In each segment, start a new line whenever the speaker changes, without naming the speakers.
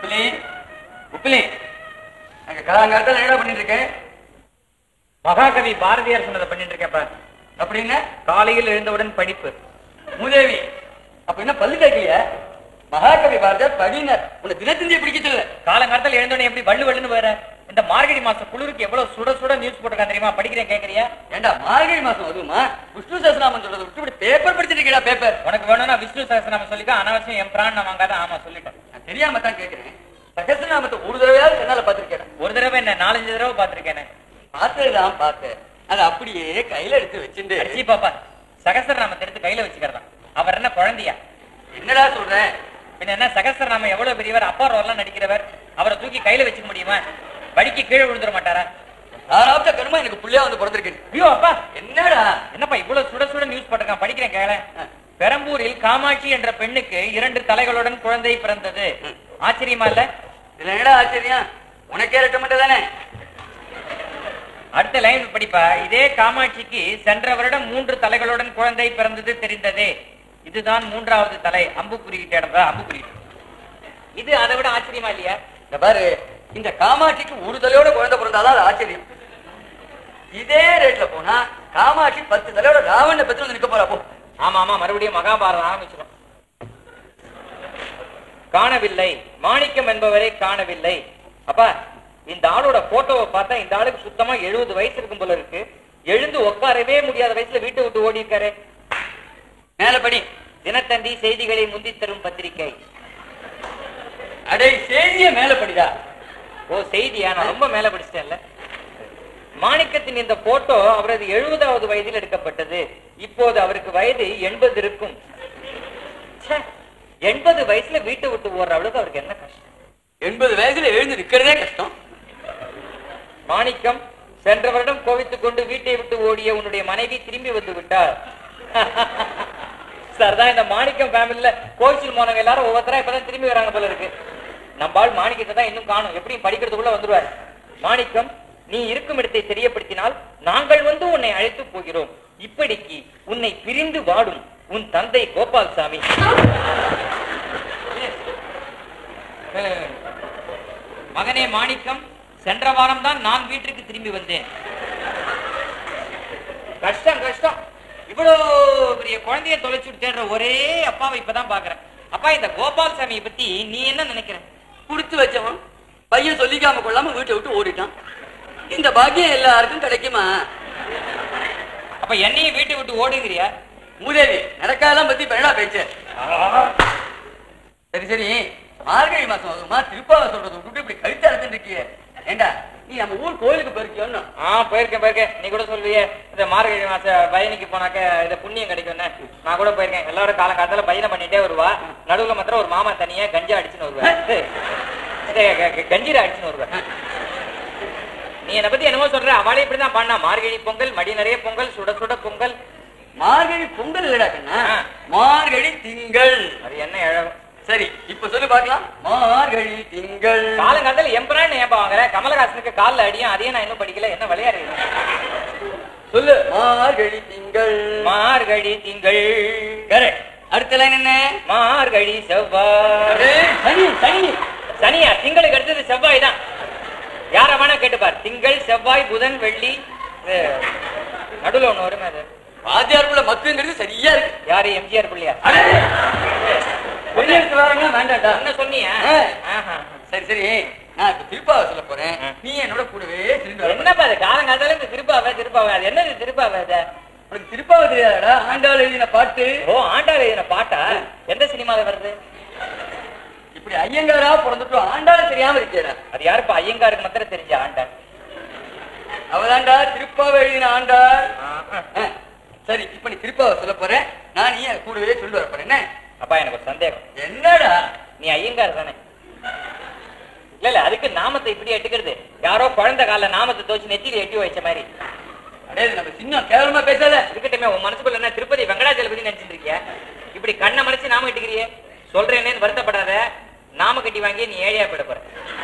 உப்பிலி உப்பிலி அங்க கலாங்காலத்தில் என்ன பண்ணிட்டு இருக்கேன்
மகாகவி பாரதியார் சொன்னதை பண்ணிட்டு இருக்கேன்ப்பா
அப்படின்னு
காலையில் எழுந்தவுடன் படிப்பு
மூதேவி அப்ப என்ன பல்லு கேட்கலையா மகாகவி பாரதியார் படினர் உன்னை தினத்தந்தியை பிடிக்கல
காலங்காலத்தில் எழுந்தோடனே எப்படி வள்ளு வள்ளுன்னு வேற இந்த மார்கழி மாசம் குளிருக்கு எவ்வளவு சுட சுட நியூஸ் போட்டிருக்கான் தெரியுமா படிக்கிறேன் கேக்குறியா
ஏண்டா மார்கழி மாசம் அதுவுமா விஷ்ணு சஹஸ்ரநாமம் சொல்றதை விட்டு இப்படி பேப்பர் படிச்சிட்டு இருக்கா பேப்பர்
உனக்கு வேணும்னா விஷ்ணு சகசநாமம் சொல்லிக்க அனாவசியம் என் பிராண வாங்காத ஆமா சொல்லிட்டேன்
நான் தெரியாம தான் கேட்கிறேன் சகஸ்ரநாமத்தை ஒரு தடவையாவது என்னால பாத்திருக்கேன்
ஒரு தடவை என்ன நாலஞ்சு தடவை பாத்திருக்கேன்
பார்த்ததுதான் பார்த்தேன் அதை அப்படியே கையில எடுத்து வச்சுட்டு
அடிச்சி பாப்பா சகசரநாமத்தை எடுத்து கையில வச்சுக்கிறதான் அவர் என்ன குழந்தையா
என்னடா சொல்றேன்
பின்ன என்ன சகசரநாமம் எவ்வளவு பெரியவர் அப்பா ரோல்லாம் நடிக்கிறவர் அவரை தூக்கி கையில வச்சுக்க முடியுமா வடிக்கு கீழே விழுந்துட மாட்டாரா
யாராவது கருமா எனக்கு புள்ளையா வந்து பிறந்திருக்கு
ஐயோ அப்பா
என்னடா
என்னப்பா இவ்வளவு சுட சுட நியூஸ் போட்டிருக்கான் படிக்கிறேன் கேள பெரம்பூரில் காமாட்சி என்ற பெண்ணுக்கு இரண்டு தலைகளுடன் குழந்தை பிறந்தது ஆச்சரியமா இல்ல
இதுல என்னடா ஆச்சரியம் உனக்கே ரெட்ட மட்டும் தானே
அடுத்த லைன் படிப்பா இதே காமாட்சிக்கு சென்ற வருடம் மூன்று தலைகளுடன் குழந்தை பிறந்தது தெரிந்ததே இதுதான் மூன்றாவது தலை அம்பு குறிக்கிட்ட இடம் தான் அம்பு குறிக்கிட்டு இது அதை விட ஆச்சரியமா இல்லையா
இந்த பாரு இந்த காமாட்சிக்கு ஒரு தலையோட குழந்தை பிறந்தாதான் அது ஆச்சரியம் இதே ரேட்ல போனா காமாட்சி பத்து தலையோட ராவண பத்தி வந்து நிக்க போறா போ
ஆமா ஆமா மறுபடியும் மகாபாரதம் ஆரம்பிச்சிடும் காணவில்லை மாணிக்கம் என்பவரை காணவில்லை அப்பா இந்த ஆளோட போட்டோவை பார்த்தா இந்த ஆளுக்கு சுத்தமா எழுபது வயசு இருக்கும் போல இருக்கு எழுந்து உட்காரவே முடியாத வயசுல வீட்டை விட்டு ஓடி இருக்காரு
மேல படி
தினத்தந்தி செய்திகளை முந்தி தரும் பத்திரிகை
அடே செய்திய மேல படிடா
ஓ செய்தியா நான் ரொம்ப மேல படிச்சிட்டேன்ல மாணிக்கத்தின் இந்த போட்டோ அவரது எழுபதாவது வயதில் எடுக்கப்பட்டது இப்போது அவருக்கு வயது எண்பது இருக்கும் ச்சே, எண்பது வயசுல வீட்டை விட்டு ஓடுற அளவுக்கு அவருக்கு என்ன கஷ்டம்
எண்பது வயசுல எழுந்து நிக்கிறதே கஷ்டம்
மாணிக்கம் சென்ற வருடம் கோவித்துக் கொண்டு வீட்டை விட்டு ஓடிய உன்னுடைய மனைவி திரும்பி வந்து விட்டார் சார் தான் இந்த மாணிக்கம் ஃபேமிலில கோவிச்சில் போனவங்க எல்லாரும் ஒவ்வொருத்தரா இப்பதான் திரும்பி வராங்க போல இருக்கு நம்பாள் மாணிக்கத்தை தான் இன்னும் காணும் எப்படியும் படிக்கிறதுக்குள்ள வந்துருவார் மாணிக்கம் நீ இருக்கும் இடத்தை தெரியப்படுத்தினால் நாங்கள் வந்து உன்னை அழைத்து போகிறோம் இப்படிக்கு உன்னை பிரிந்து வாடும் உன் தந்தை கோபால் சாமி மகனே மாணிக்கம் சென்ற வாரம் தான் நான் வீட்டிற்கு திரும்பி வந்தேன் கஷ்டம் கஷ்டம் இவ்வளவு பெரிய குழந்தைய தொலைச்சு தேடுற ஒரே அப்பாவை இப்பதான் பாக்குறேன் அப்பா இந்த கோபால் சாமியை பத்தி நீ என்ன நினைக்கிற
குடுத்து வச்சவன் பையன் சொல்லிக்காம கொள்ளாம வீட்டை விட்டு ஓடிட்டான் இந்த பாக்கியம் எல்லாருக்கும் கிடைக்குமா
அப்ப என்னையும் வீட்டை விட்டு ஓடுங்கிறியா
மூதேவி நடக்காதெல்லாம் பத்தி பெண்ணா பேச்சு சரி சரி மார்கழி மாசம் அதுமா திருப்பாவை சொல்றது விட்டுட்டு இப்படி கழுத்து அறுத்துட்டு இருக்கியே ஏண்டா நீ நம்ம ஊர் கோயிலுக்கு போயிருக்கியோன்னு
ஆ போயிருக்கேன் போயிருக்கேன் நீ கூட சொல்லுவியே இந்த மார்கழி மாச பயணிக்கு போனாக்க இத புண்ணியம் கிடைக்கும்னு நான் கூட போயிருக்கேன் எல்லாரும் காலம் காலத்துல பயணம் பண்ணிட்டே வருவா நடுவுல மாத்திரம் ஒரு மாமா தனியா கஞ்சா அடிச்சுன்னு வருவேன் கஞ்சீர அடிச்சுன்னு வருவேன் நீ என்னை பத்தி என்னமோ சொல்ற அவளே இப்படிதான் பண்ணா மார்கழி பொங்கல் மடி நிறைய பொங்கல் சுட சுட பொங்கல்
மார்கழி பொங்கல் இல்லடா கண்ணா
ஆ.
மார்கழி திங்கள்
அது என்ன இழவு
சரி இப்ப சொல்லி பார்க்கலாம் மார்கழி திங்கள்
காலங்காலத்துல எம்பரான்னு ஏன் வாங்குற கமலஹாசனுக்கு கால்ல அடியும் அதையும் நான் இன்னும் படிக்கல என்ன விளையாடுறீங்க
சொல்லு மார்கழி திங்கள்
மார்கழி திங்கள்
கரெக்ட் அடுத்த லைன் என்ன
மார்கழி செவ்வாய்
அடே, சனி சனி
சனியா திங்களுக்கு அடுத்தது செவ்வாய் தான் யார வேணா கேட்டுப்பார் திங்கள் செவ்வாய் புதன் வெள்ளி இது, நடுவுல ஒண்ணு வருமே அது
வாத்தியாருக்குள்ள மக்குங்கிறது சரியா இருக்கு
யாரு எம்ஜிஆர் பிள்ளையா
அடே, வெளியெடுத்து வராங்கன்னா வேண்டாம்டா
என்ன சொன்னீங்க
ஆ.
ஆஹா.
சரி சரி நான் இப்ப திருப்பாவை சொல்ல போறேன்
ஆ.
நீ என்னோட கூடவே திரும்பி வர
என்னப்பா அது காலங்காலத்துல இந்த திருப்பாவை திருப்பாவை அது என்னது திருப்பாவை அது
உனக்கு திருப்பாவை தெரியாதடா ஆண்டாள் எழுதின பாட்டு
ஓ ஆண்டாள் எழுதின பாட்டா எந்த சினிமால வருது
இப்படி ஐயங்காரா பிறந்துட்டோம் ஆண்டாள தெரியாம இருக்கேடா
அது யாருப்பா ஐயங்காருக்கு மாத்திரம் தெரிஞ்ச ஆண்டாள்
அவதான்டா திருப்பாவை எழுதின ஆண்டாள்
ஆஹா.
ஆ, சரி இப்ப நீ திருப்பாவை சொல்ல போற நான் நீ அது கூடவே சொல்லி வர போறேன் என்ன
அப்பா எனக்கு ஒரு சந்தேகம்
என்னடா
நீ ஐயங்கார் தானே இல்ல இல்ல அதுக்கு நாமத்தை இப்படி எட்டுக்கிறது யாரோ குழந்தை கால நாமத்தை தோச்சு நெத்தியில எட்டி வச்ச மாதிரி
அடே இது நம்ம சின்ன கேவலமா பேசாத
இருக்கட்டுமே உன் மனசுக்குள்ள என்ன திருப்பதி வெங்கடாச்சலபதி நினைச்சிட்டு இருக்கிய இப்படி கண்ணை மறைச்சு நாம கட்டிக்கிறியே சொல்றேன்னு வருத்தப்படாத நாம கட்டி வாங்கி நீ ஏழையா போயிட போற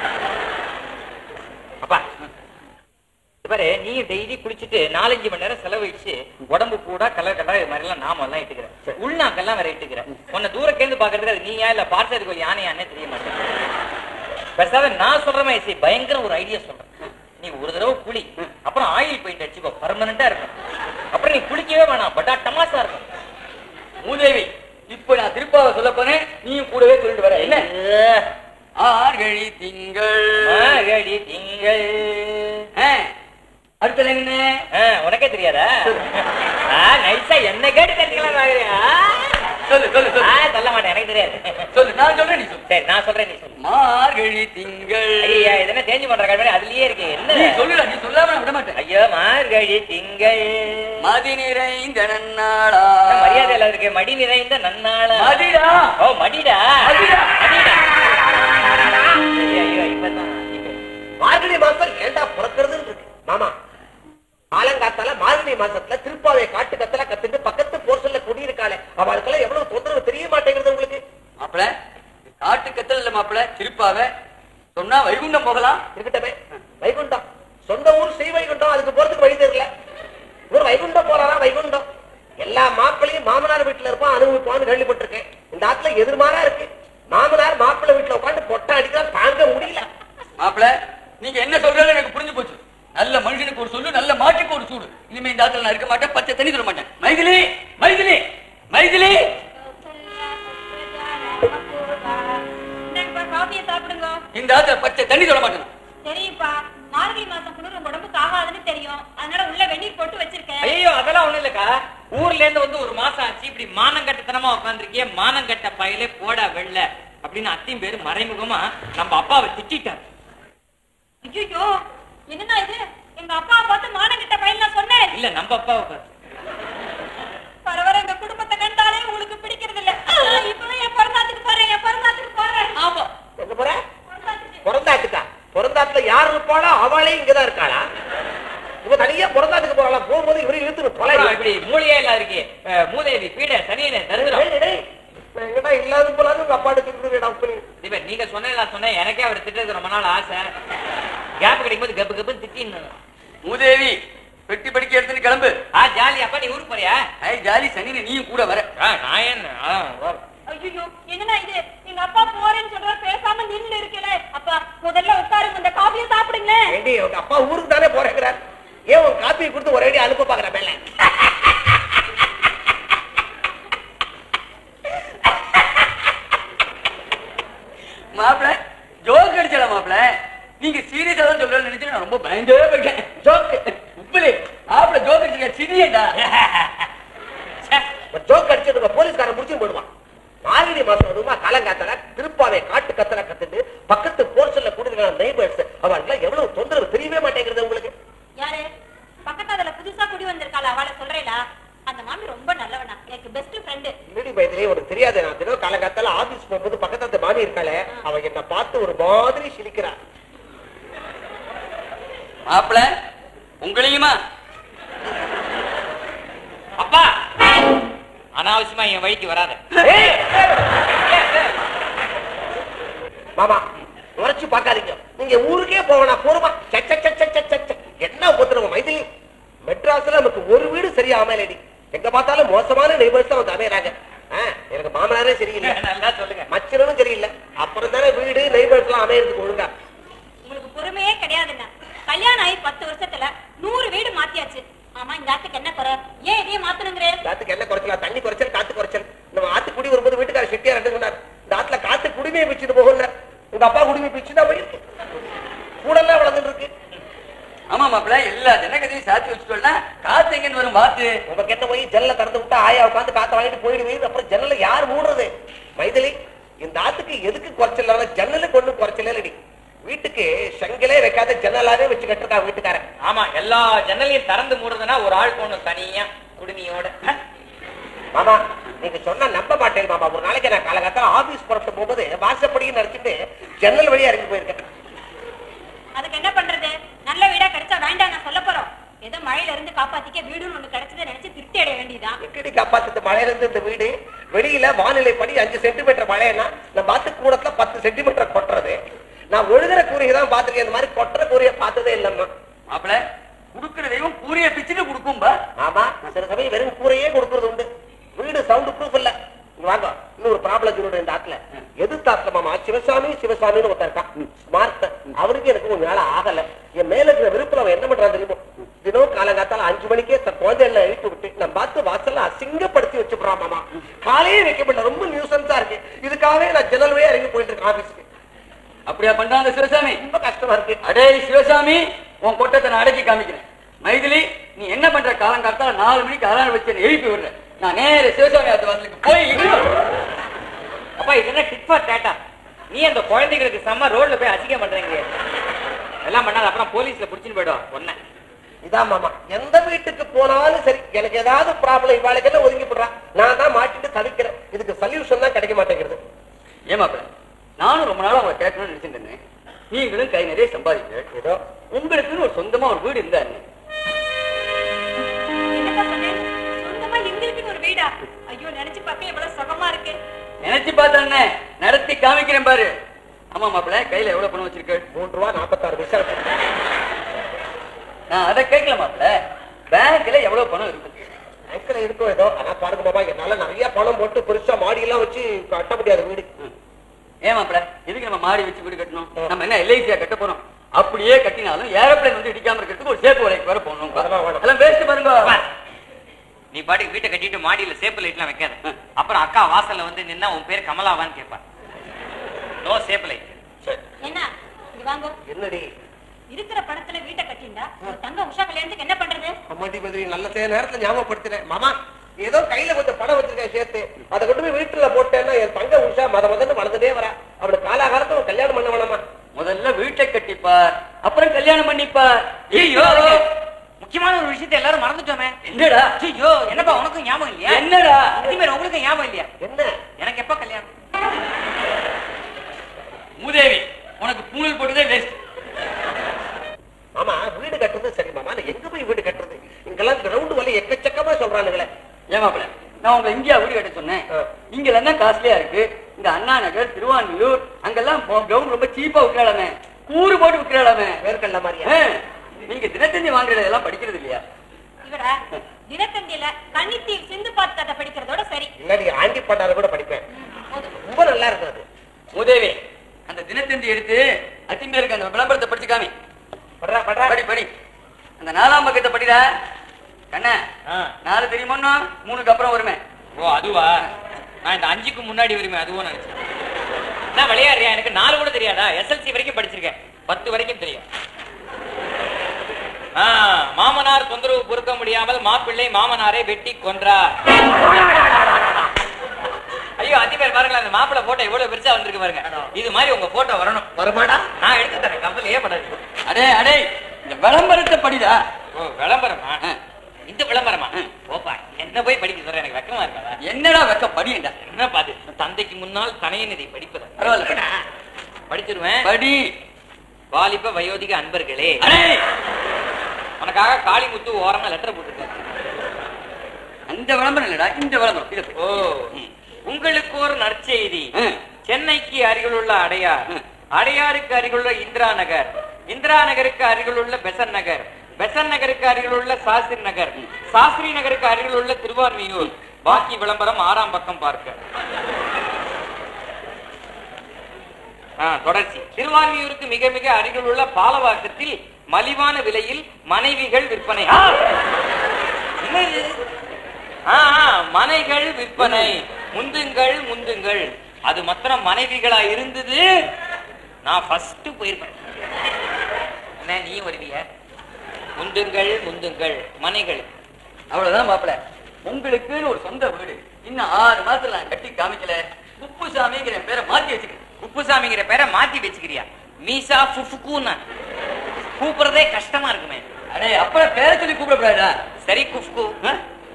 அப்பா இது பாரு நீ டெய்லி குளிச்சுட்டு நாலஞ்சு மணி நேரம் செலவழிச்சு உடம்பு கூட கலர் கலர் இது மாதிரி எல்லாம் நாம எல்லாம் இட்டுக்கிற உள்நாக்கெல்லாம் வேற இட்டுக்கிற உன்னை தூரக்கேந்து பாக்குறதுக்கு அது நீயா இல்ல பார்த்ததுக்கு ஒரு யானையானே தெரிய மாட்டேன் பேசாத நான் சொல்ற மாதிரி செய். பயங்கர ஒரு ஐடியா சொல்றேன் நீ ஒரு தடவை குளி அப்புறம் ஆயில் பெயிண்ட் அடிச்சுக்கோ பர்மனண்டா இருக்கும் அப்புறம் நீ குளிக்கவே வேணாம் பட் டமாசா இருக்கும்
மூதேவி இப்ப நான் திருப்பாவை சொல்ல போனேன் நீயும் கூடவே சொல்லிட்டு வர என்ன
ஐயே,
ஆர்கழி திங்கள்
மார்கழி திங்கள்
ஆ, அடுத்தது என்ன
ஆ, உனக்கே தெரியாதா ஆ, நைஸா என்ன கேட்டு தெரிஞ்சுக்கலாம் பாக்குறியா?
சொல்லு சொல்லு
ஆ,
சொல்லு
சொல்ல மாட்டேன் எனக்கு தெரியாது
சொல்லு நான் சொல்றேன் நீ சொல்லு
சரி நான் சொல்றேன் நீ சொல்லு
மார்கழி திங்கள்
ஐயா இது என்ன சேஞ்ச் பண்ற கடமை அதுலயே இருக்கு
நீ
என்ன
சொல்லுடா நீ சொல்லாம நான் விட மாட்டேன்
ஐயோ மார்கழி திங்கள்
மதி நிறைந்த நன்னாளா
என்ன மரியாதை எல்லாம் இருக்கு மடி நிறைந்த நன்னாளா
மதிடா
ஓ மடிடா
மடிடா.
மடிடா ஐயோ, ஐயோ, இப்பதான் இப்ப.
மார்கழி மாசம் ஏண்டா பிறக்கிறதுன்னு இருக்கு மாமா காலங்காத்தால மார்கழி மாசத்துல திருப்பாவை காட்டு கத்தல கத்துட்டு பக்கத்து போர்சல்ல குடியிருக்காளே அவளுக்கெல்லாம் எவ்வளவு தொந்தரவு தெரிய மாட்டேங்கிறது உங்களுக்கு
மாப்பிள காட்டு கத்தல் இல்ல மாப்பிள திருப்பாவ சொன்னா வைகுண்டம் போகலாம்
இருக்கட்டமே வைகுண்டம் சொந்த ஊர் ஸ்ரீ வைகுண்டம் அதுக்கு போறதுக்கு வழி தெரியல இவர் வைகுண்டம் போறாரா வைகுண்டம் எல்லா மாப்பிளையும் மாமனார் வீட்டுல இருப்பான் அனுபவிப்பான்னு கேள்விப்பட்டிருக்கேன் இந்த ஆத்துல எதிர்மாறா இருக்கு மாமனார் மாப்பிள்ளை வீட்டுல உட்காந்து பொட்டை அடிக்கலாம் தாங்க முடியல
மாப்பிள நீங்க என்ன சொல்றது எனக்கு புரிஞ்சு போச்சு நல்ல மனுஷனுக்கு ஒரு சொல்லு நல்ல மாட்டுக்கு ஒரு சூடு இனிமே இந்த ஆத்துல நான் இருக்க மாட்டேன் பச்சை தண்ணி சொல்ல மாட்டேன் மைதிலி மைதிலி மைதிலி
இந்தாங்கப்பா, காபியை சாப்பிடுங்க
இந்த ஆத்துல பச்சை தண்ணி சொல்ல மாட்டேன்
தெரியும்ப்பா மார்கழி மாசம் குளிர் உங்க உடம்புக்கு ஆகாதுன்னு தெரியும் அதனால உள்ள வெந்நீர் போட்டு வச்சிருக்கேன்
ஐயோ அதெல்லாம் ஒண்ணும் இல்லக்கா ஊர்ல இருந்து வந்து ஒரு மாசம் ஆச்சு இப்படி மானங்கட்டத்தனமா உட்காந்துருக்கிய மானங்கட்ட பயலே போடா வெள்ள அப்படின்னு அத்தையும் பேரு மறைமுகமா நம்ம அப்பாவை திட்டாரு
ஐயோ என்னடா இது எங்க அப்பாவை பார்த்து மானங்கிட்ட பையன் நான் சொன்னேன்
இல்ல நம்ம அப்பாவை பார்த்து
பரவாயில்ல எங்க குடும்பத்தை கண்டாலே உங்களுக்கு பிடிக்கிறது இல்ல இப்பவே என் பிறந்தாத்துக்கு போறேன் என் பிறந்தாத்துக்கு போறேன்
ஆமா
எங்க போற
பிறந்தாத்துக்கு.
பிறந்தாட்டுக்கா பிறந்தாட்டுல யார் இருப்பாளோ அவளே இங்கதான் இருக்காளா இவ தனியா பிறந்தாட்டுக்கு போறாளா போகும்போது இவரையும் இழுத்துட்டு
அப்புறம்
தொலை
இப்படி மூலியே எல்லாம் இருக்கே அஹ், மூதேவி பீட சனியனே தருகிறோம்
டேய், டேய், நான் எங்கடா இல்லாத போலான்னு உங்க அப்பா எடுத்துக்கிட்டு
தீபன் நீங்க சொன்னது நான் சொன்னேன் எனக்கே அவர் திட்டது ரொம்ப நாள் ஆசை கேப் கிடைக்கும் போது கப்பு கப்புன்னு திட்டின்னு
மூதேவி பெட்டி படிக்க எடுத்துன்னு கிளம்பு
ஆ ஜாலி அப்பா நீ ஊருக்கு போறியா
ஐ ஜாலி சனி நீயும் கூட வர
ஆ, நான் என்ன ஆ, வா.
ஐயோ என்னடா இது எங்க அப்பா போறேன்னு சொல்றாரு பேசாம நின்னு இருக்கல அப்பா முதல்ல உட்காருங்க இந்த காபியை சாப்பிடுங்களேன்
ஏண்டி உங்க அப்பா ஊருக்கு தானே போறேங்கிறார் ஏன் உன் காப்பியை கொடுத்து ஒரே அடி அனுப்ப பாக்குற மேல
மாப்பிள ஜோக் அடிச்சல மாப்பிள நீங்க சீரியஸா தான் சொல்றேன்னு நினைச்சு நான் ரொம்ப பயந்தே போயிட்டேன்
ஜோக்கு
உப்புலே மாப்பிள ஜோக் அடிச்சிருக்க சிரியடா
ஜோக் அடிச்சிருக்க போலீஸ்காரன் முடிச்சு போடுவான் மார்கழி மாசம் அதுமா காலங்காத்தால திருப்பாவை காட்டு கத்தல கத்துட்டு பக்கத்து போர்ச்சல்ல கூடுதலான நெய்பர்ஸ் அவளுக்கு எவ்வளவு தொந்தரவு தெரியவே மாட்டேங்கிறது உங்களுக்கு
யாரு பக்கத்து அதுல புதுசா குடி வந்திருக்காளா அவளை சொல்றேளா அந்த மாமி ரொம்ப நல்லவனா எனக்கு பெஸ்ட் ஃப்ரெண்டு
இல்லடி பயத்திலே உனக்கு தெரியாது நான் தினம் காலங்காத்தால ஆபீஸ் போகும்போது பக்கத்து அந்த மாமி இருக்காளே அவ என்ன பார்த்து ஒரு மாதிரி சிரிக்கிறா
மாப்பிள உங்களையுமா
அப்பா அனாவசியமா என் வழிக்கு வராத
மாமா உரைச்சு பார்க்காதீங்க நீங்க ஊருக்கே போவனா போருமா சச்ச சச்ச சச்ச சச்ச. என்ன உத்தரவு மைதிலி மெட்ராஸ்ல நமக்கு ஒரு வீடு சரியா அமையலடி எங்க பார்த்தாலும் மோசமான நெய்பர்ஸ் தான் வந்து அமையறாங்க ஆ, எனக்கு மாமனாரே சரியில்லை
நல்லா சொல்லுங்க
மச்சனும் சரியில்லை அப்புறம் தானே வீடு நெய்பர்ஸ் எல்லாம் அமையறதுக்கு ஒழுங்கா
உங்களுக்கு பொறுமையே கிடையாதுண்ணா கல்யாணம் ஆகி பத்து வருஷத்துல நூறு வீடு மாத்தியாச்சு ஆமா இந்த ஆத்துக்கு என்ன குறை ஏன் இதையே மாத்தணுங்கிற
காத்துக்கு என்ன குறைச்சலாம் தண்ணி குறைச்சல் காத்து குறைச்சல் நம்ம ஆத்து குடி வரும்போது வீட்டுக்கார செட்டியார் ரெண்டு சொன்னார் இந்த ஆத்துல காத்து குடிமையை பிச்சுட்டு போகல உங்க அப்பா குடிமை பிச்சுதான் போயிருக்கு கூடெல்லாம் வளர்ந்துட்டு இருக்கு
ஆமா மாப்பிள எல்லா ஜனகதையும் சாத்தி வச்சுட்டோம்னா காத்து எங்கன்னு வரும் வாத்து
உங்க கிட்ட போய் ஜன்னல திறந்து விட்டா ஆயா உட்காந்து காத்த வாங்கிட்டு போயிடுவீங்க அப்புறம் ஜன்னல யார் மூடுறது மைதிலி இந்த ஆத்துக்கு எதுக்கு குறைச்சல் இல்லாம ஜன்னலுக்கு ஒண்ணும் குறைச்சல் இல்லடி வீட்டுக்கு செங்கலே வைக்காத ஜன்னலாவே வச்சு கட்டிருக்கா வீட்டுக்காரன்
ஆமா எல்லா ஜன்னலையும் திறந்து மூடுறதுன்னா ஒரு ஆள் போகணும் தனியா குடுமியோட அஹ்,
மாமா நீங்க சொன்னா நம்ப மாட்டேன் மாமா ஒரு நாளைக்கு நான் காலகாத்தால ஆபீஸ் புறப்பட்டு போகும்போது வாசப்படியும் நினைச்சிட்டு ஜன்னல் வழியா இறங்கி போயிருக்கேன்
அதுக்கு என்ன பண்றது நல்ல வீடா கிடைச்சா வேண்டாம் நான் சொல்ல போறோம் ஏதோ மழையில இருந்து காப்பாத்திக்க வீடுன்னு ஒண்ணு கிடைச்சதை நினைச்சு திருப்தி அடைய வேண்டியதுதான்
எக்கடி காப்பாத்து மழையில இருந்து இந்த வீடு வெளியில வானிலை படி அஞ்சு சென்டிமீட்டர் மழைன்னா நான் பாத்து கூடத்துல பத்து சென்டிமீட்டர் கொட்டுறது நான் ஒழுகிற கூரையை தான் பாத்துருக்கேன் இந்த மாதிரி கொட்டுற கூரையை பார்த்ததே இல்லம்மா
மாப்பிள குடுக்கிற தெய்வம் பூரிய பிச்சுட்டு கொடுக்கும்பா
ஆமா சில சமயம் வெறும் கூரையே கொடுக்கறது உண்டு வீடு சவுண்ட் ப்ரூஃப் இல்ல இங்க வாங்க இன்னொரு ப்ராப்ளம் சொல்லுறேன் இந்த ஆத்துல எதிர்த்தாத்துல மாமா சிவசாமி சிவசாமின்னு ஒருத்தன் இருக்கான் ஸ்மார்ட் அவருக்கு எனக்கு கொஞ்சம் வேலை ஆகல என் மேல இருக்கிற விருப்பம் அவன் என்ன பண்றான் தெரியுமோ தினம் காலங்காத்தால அஞ்சு மணிக்கே தன் குழந்தைகளை எழுப்பி விட்டு நான் பார்த்து வாசல்ல அசிங்கப்படுத்தி வச்சுடுறான் மாமா காலையே வைக்க முடியல ரொம்ப நியூசன்ஸா இருக்கு இதுக்காகவே நான் ஜன்னல் வழியா இறங்கி போயிட்டு இருக்கேன் ஆபீஸ்க்கு
அப்படியா பண்றான் அந்த சிவசாமி
ரொம்ப கஷ்டமா இருக்கு
அடே சிவசாமி உன் கொட்டத்தை நான் அடக்கி காமிக்கிறேன் மைதிலி நீ என்ன பண்ற காலங்காலத்தால நாலு மணிக்கு அலாரம் வச்சு என்னை எழுப்பி விடுற நான் நேர சிவசாமி ஆத்து வாசலுக்கு போய்
அப்பா இது என்ன டிட் ஃபார் டேட்டா நீ அந்த குழந்தைகளுக்கு செம்ம ரோட்ல போய் அசிங்கம் பண்றீங்க எல்லாம் பண்ணாத அப்புறம் போலீஸ்ல புடிச்சுன்னு போயிடும் ஒன்ன
இதான் மாமா எந்த வீட்டுக்கு போனாலும் சரி எனக்கு ஏதாவது ப்ராப்ளம் இவாளுக்கு என்ன ஒதுங்கி போடுறா நான் தான் மாட்டிட்டு தவிக்கிறேன் இதுக்கு சொல்யூஷன் தான் கிடைக்க மாட்டேங்கிறது
ஏமாப்பிள்ள நானும் ரொம்ப நாளா உங்களை கேட்கணும்னு நினைச்சிட்டு இருந்தேன் நீங்களும் கை நிறைய சம்பாதிக்கிறீர்கள்
ஏதோ
உங்களுக்குன்னு ஒரு சொந்தமா ஒரு வீடு இருந்தா என்ன
என்னப்பா சொன்னேன் சொந்தமா எங்களுக்குன்னு ஒரு வீடா ஐயோ நினைச்சு பார்க்க எவ்வளவு சுகமா இருக்கு
நினைச்சு பார்த்தா நடத்தி காமிக்கிறேன் பாரு ஆமா மாப்பிள்ள கையில எவ்வளவு பணம் வச்சிருக்க
மூன்று ரூபா நாற்பத்தாறு பைசா இருக்கு.
நான் அதை கேட்கல மாப்பிள்ள பேங்க்ல எவ்வளவு பணம் இருக்கு
பேங்க்ல இருக்கும் ஏதோ ஆனா பாருங்க மாமா என்னால நிறைய பணம் போட்டு பெருசா மாடி எல்லாம் வச்சு கட்ட முடியாது வீடு
ஏன் மாப்பிள்ள எதுக்கு நம்ம மாடி வச்சு வீடு கட்டணும் நம்ம என்ன எல்ஐசியா கட்ட போறோம் அப்படியே கட்டினாலும் ஏரோப்ளேன் வந்து இடிக்காம இருக்கிறதுக்கு ஒரு சேப்பு வலைக்கு வர போகணும்
அதெல்லாம் வேணாம்.
எல்லாம் வேஸ்ட் பாருங்க
நீ பாட்டுக்கு வீட்டை கட்டிட்டு மாடியில சேப்பு லைட்லாம் வைக்காத அப்புறம் அக்கா வாசல்ல வந்து நின்னா உன் பேர் கமலாவான்னு கேட்பா நோ சேப்பு லைட்
என்ன இங்க வாங்க
என்னடி
இருக்கிற பணத்துல வீட்டை கட்டிண்டா ஒரு தங்க உஷா கல்யாணத்துக்கு என்ன பண்றது
அம்மாட்டி பதிரி நல்ல சே நேரத்துல ஞாபகப்படுத்தினேன் மாமா ஏதோ கையில கொஞ்சம் பணம் வச்சிருக்கேன் சேர்த்து அதை கொண்டு போய் வீட்டுல போட்டேன்னா என் தங்க உஷா மத மதன்னு வளர்ந்துட்டே வரா அவளை காலாகாலத்துல ஒரு கல்யாணம் பண்ண வேணாமா
முதல்ல வீட்டை கட்டிப்பார் அப்புறம் கல்யாணம் பண்ணிப்பார்
ஐயோ முக்கியமான ஒரு விஷயத்தை எல்லாரும் மறந்துட்டோமே
என்னடா
ஐயோ என்னப்பா உனக்கும் ஞாபகம் இல்லையா
என்னடா
இனிமேல் உங்களுக்கு ஞாபகம் இல்லையா
என்ன
எனக்கு எப்ப கல்யாணம்
மூதேவி உனக்கு பூணல் போட்டதே வேஸ்ட்
மாமா வீடு கட்டுறது சரி மாமா நான் எங்க போய் வீடு கட்டுறது இங்கெல்லாம் கிரவுண்ட் வலி எக்கச்சக்கமா சொல்றானுங்களே
ஏமாப்பிள்ள நான் உங்களை இங்கேயா வீடு கட்ட சொன்னேன்
ஆ.
இங்க எல்லாம் காஸ்ட்லியா இருக்கு இந்த அண்ணா நகர் திருவான்மியூர் அங்கெல்லாம் கிரவுண்ட் ரொம்ப சீப்பா விற்கிறாளாமே கூறு போட்டு விற்கிறாளாமே
வேர்க்கல்ல மாதிரியா
ஆ, நீங்க தினத்தந்தி வாங்குறது எல்லாம் படிக்கிறது இல்லையா
இவரா தினத்தந்தியில கன்னித்தீவு சிந்து பாத்து கதை படிக்கிறதோட சரி
இல்லாடி ஆண்டி பாட்டார கூட படிப்பேன்
ம், போதும்
ரொம்ப நல்லா இருக்கும் அது
மூதேவி அந்த தினத்தந்தி எடுத்து அத்திம்பேருக்கு அந்த விளம்பரத்தை படிச்சு காமி
படுறா படுறா
படி படி அந்த நாலாம் பக்கத்தை படிடா கண்ணா
ஆ.
நாலு தெரியுமோன்னா மூணுக்கு அப்புறம் வருமே
ஓ அதுவா நான் இந்த அஞ்சுக்கு முன்னாடி வருமே அதுவும் நினைச்சேன் நான் விளையாடுறியா எனக்கு நாலு கூட தெரியாதா எஸ்எல்சி வரைக்கும் படிச்சிருக்கேன் பத்து வரைக்கும் தெரியும் ஆ, மாமனார் தொந்தரவு பொறுக்க முடியாமல் மாப்பிள்ளை மாமனாரை வெட்டி கொன்றார் ஐயோ அத்திமேல் பாருங்களேன் அந்த மாப்பிள்ளை போட்டோ எவ்வளவு பெருசா வந்திருக்கு பாருங்க இது மாதிரி உங்க போட்டோ வரணும்
வருமாடா
நான் எடுத்து தரேன் கப்பலையே படாது
அடே அடே இந்த விளம்பரத்தை படிடா
ஓ விளம்பரமா
ஆ.
இந்த விளம்பரமா
ம்.
ஓப்பா என்ன போய் படிக்க சொல்ற எனக்கு வெக்கமா இருக்காதா
என்னடா வெக்க படியண்டா
என்ன பாது தந்தைக்கு முன்னால் தனையன் படிப்பதா
பரவாயில்ல
படிச்சிருவேன்
படி
வாலிப வயோதிக அன்பர்களே
அடே
உனக்காக காளிமுத்து ஓரமா லெட்டர் போட்டிருக்காரு
அந்த விளம்பரம் இல்லடா இந்த விளம்பரம் இதை
ஓ
படி. ம்.
உங்களுக்கு ஒரு நற்செய்தி
ம்.
சென்னைக்கு அருகிலுள்ள அடையார்
ம்.
அடையாருக்கு அருகிலுள்ள இந்திரா நகர் இந்திரா நகருக்கு அருகிலுள்ள பெசன் நகர் பெசன் நகருக்கு அருகிலுள்ள சாஸ்திரி நகர் சாஸ்திரி நகருக்கு அருகிலுள்ள திருவான்மியூர் பாக்கி விளம்பரம் ஆறாம் பக்கம் பார்க்க ஆ, தொடர்ச்சி திருவான்மியூருக்கு மிக மிக அருகிலுள்ள பாலவாக்கத்தில் மலிவான விலையில் மனைவிகள் விற்பனை ஆ! என்னது ஆ, ஆ, மனைகள் விற்பனை முந்துங்கள் முந்துங்கள் அது மாத்திரம் மனைவிகளா இருந்தது நான் ஃபர்ஸ்ட் போயிருப்பேன் என்ன நீ வருவிய முந்துங்கள் முந்துங்கள் மனைகள்
அவ்வளவுதான் மாப்பிள உங்களுக்குன்னு ஒரு சொந்த வீடு இன்னும் ஆறு மாசத்துல நான் கட்டி காமிக்கல குப்புசாமிங்கிற என் பேரை மாத்தி வச்சுக்கிறேன்
குப்புசாமிங்கிற பேரை மாத்தி வச்சுக்கிறியா மீசா ஃபுஃபுக்குன்னு கூப்பிடுறதே கஷ்டமா இருக்குமே
அடே அப்புறம் பேரை சொல்லி கூப்பிடக்கூடாதா
சரி குஃப்கு
ஆ?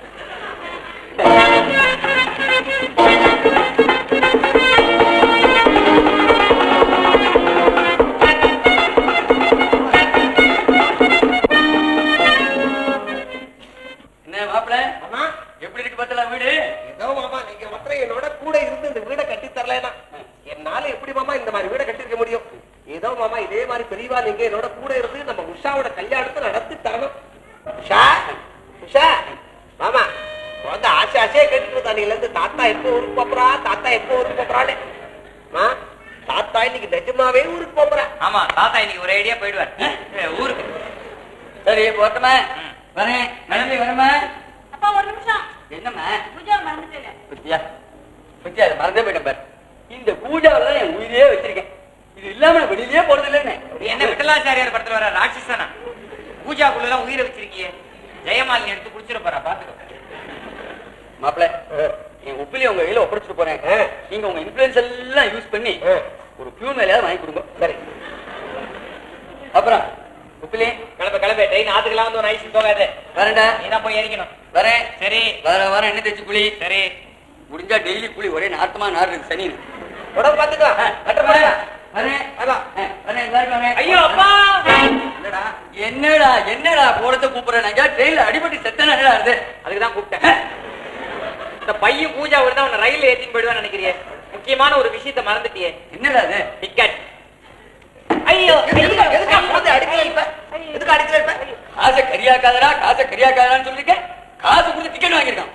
என்ன மாப்பிள
மாமா
எப்படி இருக்கு பார்த்தலாம் வீடு
ஏதோ மாமா நீங்க மாத்திரம் என்னோட கூட இருந்து இந்த வீடை கட்டி தரலனா என்னால எப்படி மாமா இந்த மாதிரி வீடை கட்டிருக்க முடியும் ஏதோ மாமா இதே மாதிரி பெரியவா நீங்க என்னோட கூட இருந்து நம்ம உஷாவோட கல்யாணத்தை நடத்தி தரணும் உஷா உஷா மாமா குழந்தை ஆசை அசைய கேட்டுட்டு தண்ணியில இருந்து தாத்தா எப்போ ஊருக்கு போறா தாத்தா எப்போ ஊருக்கு போறான்னு ஆ, தாத்தா இன்னைக்கு நிஜமாவே ஊருக்கு போறா
ஆமா தாத்தா இன்னைக்கு ஒரு ஐடியா போயிடுவார் ஏ, ஊருக்கு
சரி போட்டமா வரேன் கிளம்பி வரமா
அப்பா ஒரு நிமிஷம்
என்னம்மா
பூஜா மறந்துட்டேன்
பத்தியா பத்தியா அதை மறந்தே போயிட்டேன் பாரு இந்த பூஜாவில தான் என் உயிரே வச்சிருக்கேன் இது இல்லாம நான் வெளியிலே போறது இல்லைன்னு
நீ என்ன விட்டலாச்சாரியார் படத்துல வர ராட்சசனா பூஜாக்குள்ள எல்லாம் உயிரை வச்சிருக்கியே ஜெயமாலினி எடுத்து குடிச்சிட போறா பாத்துக்கோ
மாப்பிள்ள என் உப்பிலி உங்க கையில ஒப்படைச்சிட்டு போறேன்
ஆ.
நீங்க உங்க இன்ஃபுளுன்ஸ் எல்லாம் யூஸ் பண்ணி
ஆ.
ஒரு பியூன் வேலையாவது வாங்கி கொடுங்க
சரி
அப்புறம் உப்பிலி
கிளம்ப கிளம்ப ட்ரெயின் ஆத்துக்கெல்லாம் வந்து ஒரு ஐஸ் போகாது
வரேன்டா
நீ தான் போய் ஏறிக்கணும்
வரேன்
சரி
வர வர என்ன தேச்சு குளி
சரி
முடிஞ்சா டெய்லி குளி ஒரே நாட்டமா நாடுறது சனி
உடம்பு பாத்துக்கோ
வரேன் அதான். ஆ, வரேன் எல்லாரும் வரேன்.
ஐயோ அப்பா
என்னடா என்னடா என்னடா போலத்தை கூப்பிடுறாங்க ட்ரெயின்ல அடிபட்டு செத்தனா என்னடா அது
அதுக்கு தான் கூப்பிட்டேன் இந்த பையன் பூஜா விழுந்தா உன்னை ரயில்ல ஏத்தின்னு போயிடுவான்னு நினைக்கிறியே முக்கியமான ஒரு விஷயத்த மறந்துட்டியே
என்னடா அது
டிக்கெட் ஐயோ
எதுக்கு எதுக்கு குழந்தை அடிக்கல இப்ப எதுக்கு அடிக்கல இப்ப
காசை கரியாக்காதடா காசை கரியாக்காதடான்னு சொல்லிருக்கேன் காசு கொடுத்து டிக்கெட் வாங்கியிருக்கான்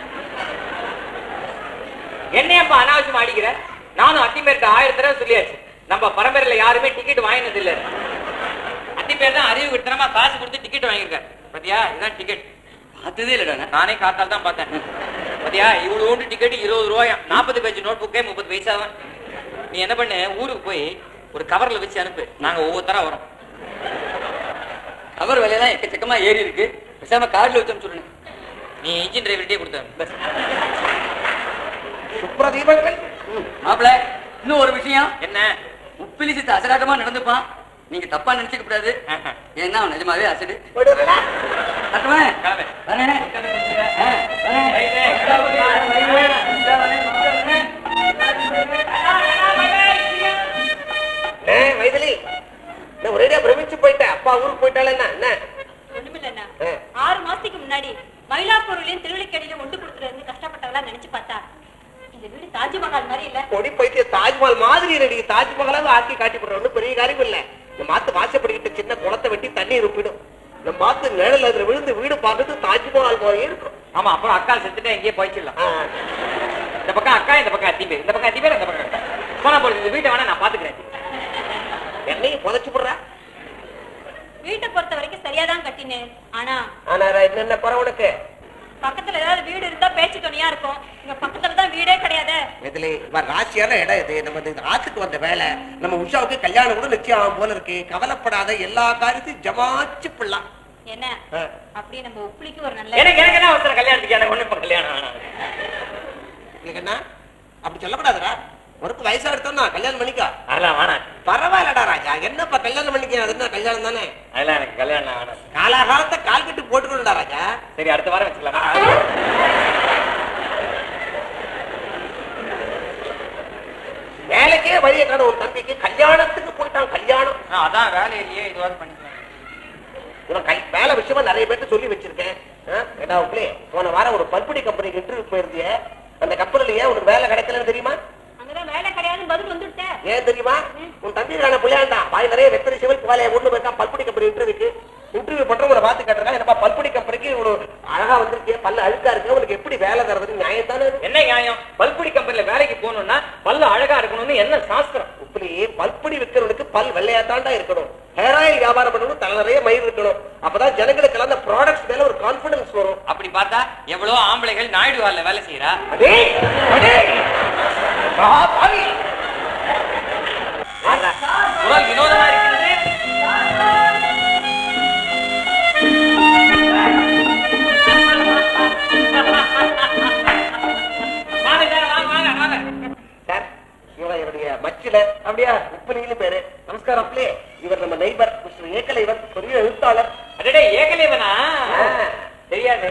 என்னையப்பா அனாவசியமா அடிக்கிற நானும் அத்திமேர்ட்ட ஆயிரம் தடவை சொல்லியாச்சு நம்ம பரம்பரையில யாருமே டிக்கெட் வாங்கினது இல்ல அத்திமேர் தான் அறிவு விட்டனமா காசு கொடுத்து டிக்கெட் வாங்கியிருக்காரு பாத்தியா இதுதான் டிக்கெட்
பார்த்ததே இல்லடா நான்.
நானே காத்தால் தான் பார்த்தேன் பாத்தியா இவ்வளவு ஒன்று டிக்கெட் இருபது ரூபாயா நாற்பது பேஜ் நோட் புக்கே முப்பது பைசா தான் நீ என்ன பண்ணு ஊருக்கு போய் ஒரு கவர்ல வச்சு அனுப்பு நாங்க ஒவ்வொருத்தரா வரோம்
கவர் விலையெல்லாம் எக்கச்சக்கமா ஏறி இருக்கு பேசாம கார்டுல வச்சோம்னு சொல்லுங்க
நீ இன்ஜின் டிரைவர்கிட்டே கொடுத்த
சுப்ரதீபங்கள்
மாப்பிள இன்னும் ஒரு விஷயம்
என்ன
உப்பிலி சித்த அசராட்டமா நடந்துப்பான் நீங்க தப்பா நினைச்சுக்க கூடாது
ஆஹா.
ஏன்னா அவன் நிஜமாவே அசடு
போயிடுறா
அட்டுவேன்
கிளம்பு.
வரேன் ஆ, வரேன்.
ரைட்டு.
ஏ மைதிலி நான் ஒரேடியா பிரமிச்சு போயிட்டேன் அப்பா ஊருக்கு போயிட்டாலே என்ன என்ன
ஒண்ணுமில்லண்ணா
ஆ.
ஆறு மாசத்துக்கு முன்னாடி மயிலாப்பூர்லயும் திருவள்ளிக்கடியிலும் ஒன்று கொடுத்துருந்து கஷ்டப்பட்டவெல்லாம் நினைச்சு பார்த்தா இந்த வீடு தாஜ்மஹால் மாதிரி இல்ல
கொடி பைத்திய தாஜ்மஹால் மாதிரி ரெடி தாஜ்மஹாலாவது ஆக்கி காட்டி போடுற ஒண்ணும் பெரிய காரியம் இல்ல இந்த மாத்து வாசப்படிக்கிட்ட சின்ன குளத்தை வெட்டி தண்ணி இருப்பிடும் இந்த மாத்து நிழல் அதுல விழுந்து வீடு பார்க்கறது தாஜ்மஹால் மாதிரியே இருக்கும்
ஆமா அப்புறம் அக்கா செத்துட்டு எங்கேயே போயிச்சிடலாம்
ஆ.
இந்த பக்கம் அக்கா இந்த பக்கம் அத்திமேர் இந்த பக்கம் அத்திமேர் இந்த பக்கம் அக்கா போனா போறது இந்த வீட்டை வேணா நான் பாத்துக்கிறேன்
என்னையும் புதைச்சு போடுற
வீட்டை பொறுத்த வரைக்கும் சரியாதான் கட்டினேன் ஆனா
ஆனா என்னென்ன குறை உனக்கு
பக்கத்துல ஏதாவது வீடு இருந்தா பேச்சு துணையா இருக்கும் இங்க பக்கத்துல தான் வீடே கிடையாது
இதுல இவன் ராசியான இடம் இது நம்ம இந்த ஆத்துக்கு வந்த வேலை நம்ம உஷாவுக்கு கல்யாணம் கூட நிச்சயம் ஆகும் போல இருக்கு கவலைப்படாத எல்லா காரியத்தையும் ஜமாச்சு பிள்ளலாம்
என்ன அப்படியே நம்ம உப்புளிக்கு ஒரு நல்ல
எனக்கு எனக்கு என்ன அவசரம் கல்யாணத்துக்கு எனக்கு ஒண்ணு இப்ப கல்யாணம் வேணாம்
இல்லைங்க என்ன அப்படி சொல்லக்கூடாதுடா உனக்கு வயசா எடுத்தோம்னா கல்யாணம் பண்ணிக்கோ
அதெல்லாம் வேணாம்
பரவாயில்லடா ராஜா என்னப்பா கல்யாணம் பண்ணிக்க அது என்ன கல்யாணம் தானே
அதெல்லாம் எனக்கு கல்யாணம் வேணாம்
காலாகாலத்தை கால் கட்டி போட்டுக்கணும்டா ராஜா
சரி அடுத்த வாரம் வச்சுக்கலாமா
வேலைக்கே வழியை காணும் உன் தம்பிக்கு கல்யாணத்துக்கு போயிட்டான் கல்யாணம்
ஆ, அதான் வேலையிலேயே இதுவாது பண்ணிக்கலாம்
இவன் கல் வேலை விஷயமா நிறைய பேர்த்து சொல்லி வச்சிருக்கேன் ஆ, ஏடா உங்களே போன வாரம் ஒரு பல்புடி கம்பெனிக்கு இன்டர்வியூ போயிருந்தியே அந்த கம்பெனில ஏன் உனக்கு வேலை கிடைக்கலன்னு தெரியுமா
அங்கதான் வேலை கிடையாதுன்னு பதில் வந்துட்டேன்
ஏன் தெரியுமா உன் தம்பி காண புள்ளையாண்டா வாய் நிறைய வெத்தனை சிவல் வேலையை ஒண்ணு போயிருக்கான் பல்புடி கம்பெனி இன்டர்வியூக்கு இன்டர்வியூ பண்றவங்களை பார்த்து கேட்டிருக்கான் என்னப்பா பல்புடி கம்பெனிக்கு இவ்வளவு அழகா வந்திருக்கே பல்ல அழுக்கா இருக்கு உனக்கு எப்படி வேலை தரது நியாயத்தானே இது?
என்ன நியாயம் பல்புடி கம்பெனில வேலைக்கு போகணும்னா பல்லு அழகா இருக்கணும்னு என்ன சாஸ்திரம்
இப்படி பல்புடி விற்கிறவனுக்கு பல் வெள்ளையா தாண்டா இருக்கணும் ஹேர் ஆயில் வியாபாரம் பண்ணணும் தலை நிறைய மயிர் இருக்கணும் அப்பதான் ஜனங்களுக்கு அந்த ப்ராடக்ட்ஸ் மேல ஒரு கான்பிடன்ஸ் வரும்
அப்படி பார்த்தா எவ்வளவு ஆம்பளைகள் நாயுடு ஹால்ல வேலை செய்யறா
அடே அடே மகா பாவி
குரல் வினோதமா இருக்கிறது வாங்க சார், வாங்க, வாங்க, வாங்க.
சார் இவன் என்னுடைய மச்சில அப்படியா உப்பனின்னு பேரு நமஸ்காரம் அப்படியே இவர் நம்ம நெய்பர் மிஸ்டர் ஏகலைவர் பெரிய எழுத்தாளர்
அடடே ஏகலேவனா
ஆ.
தெரியாது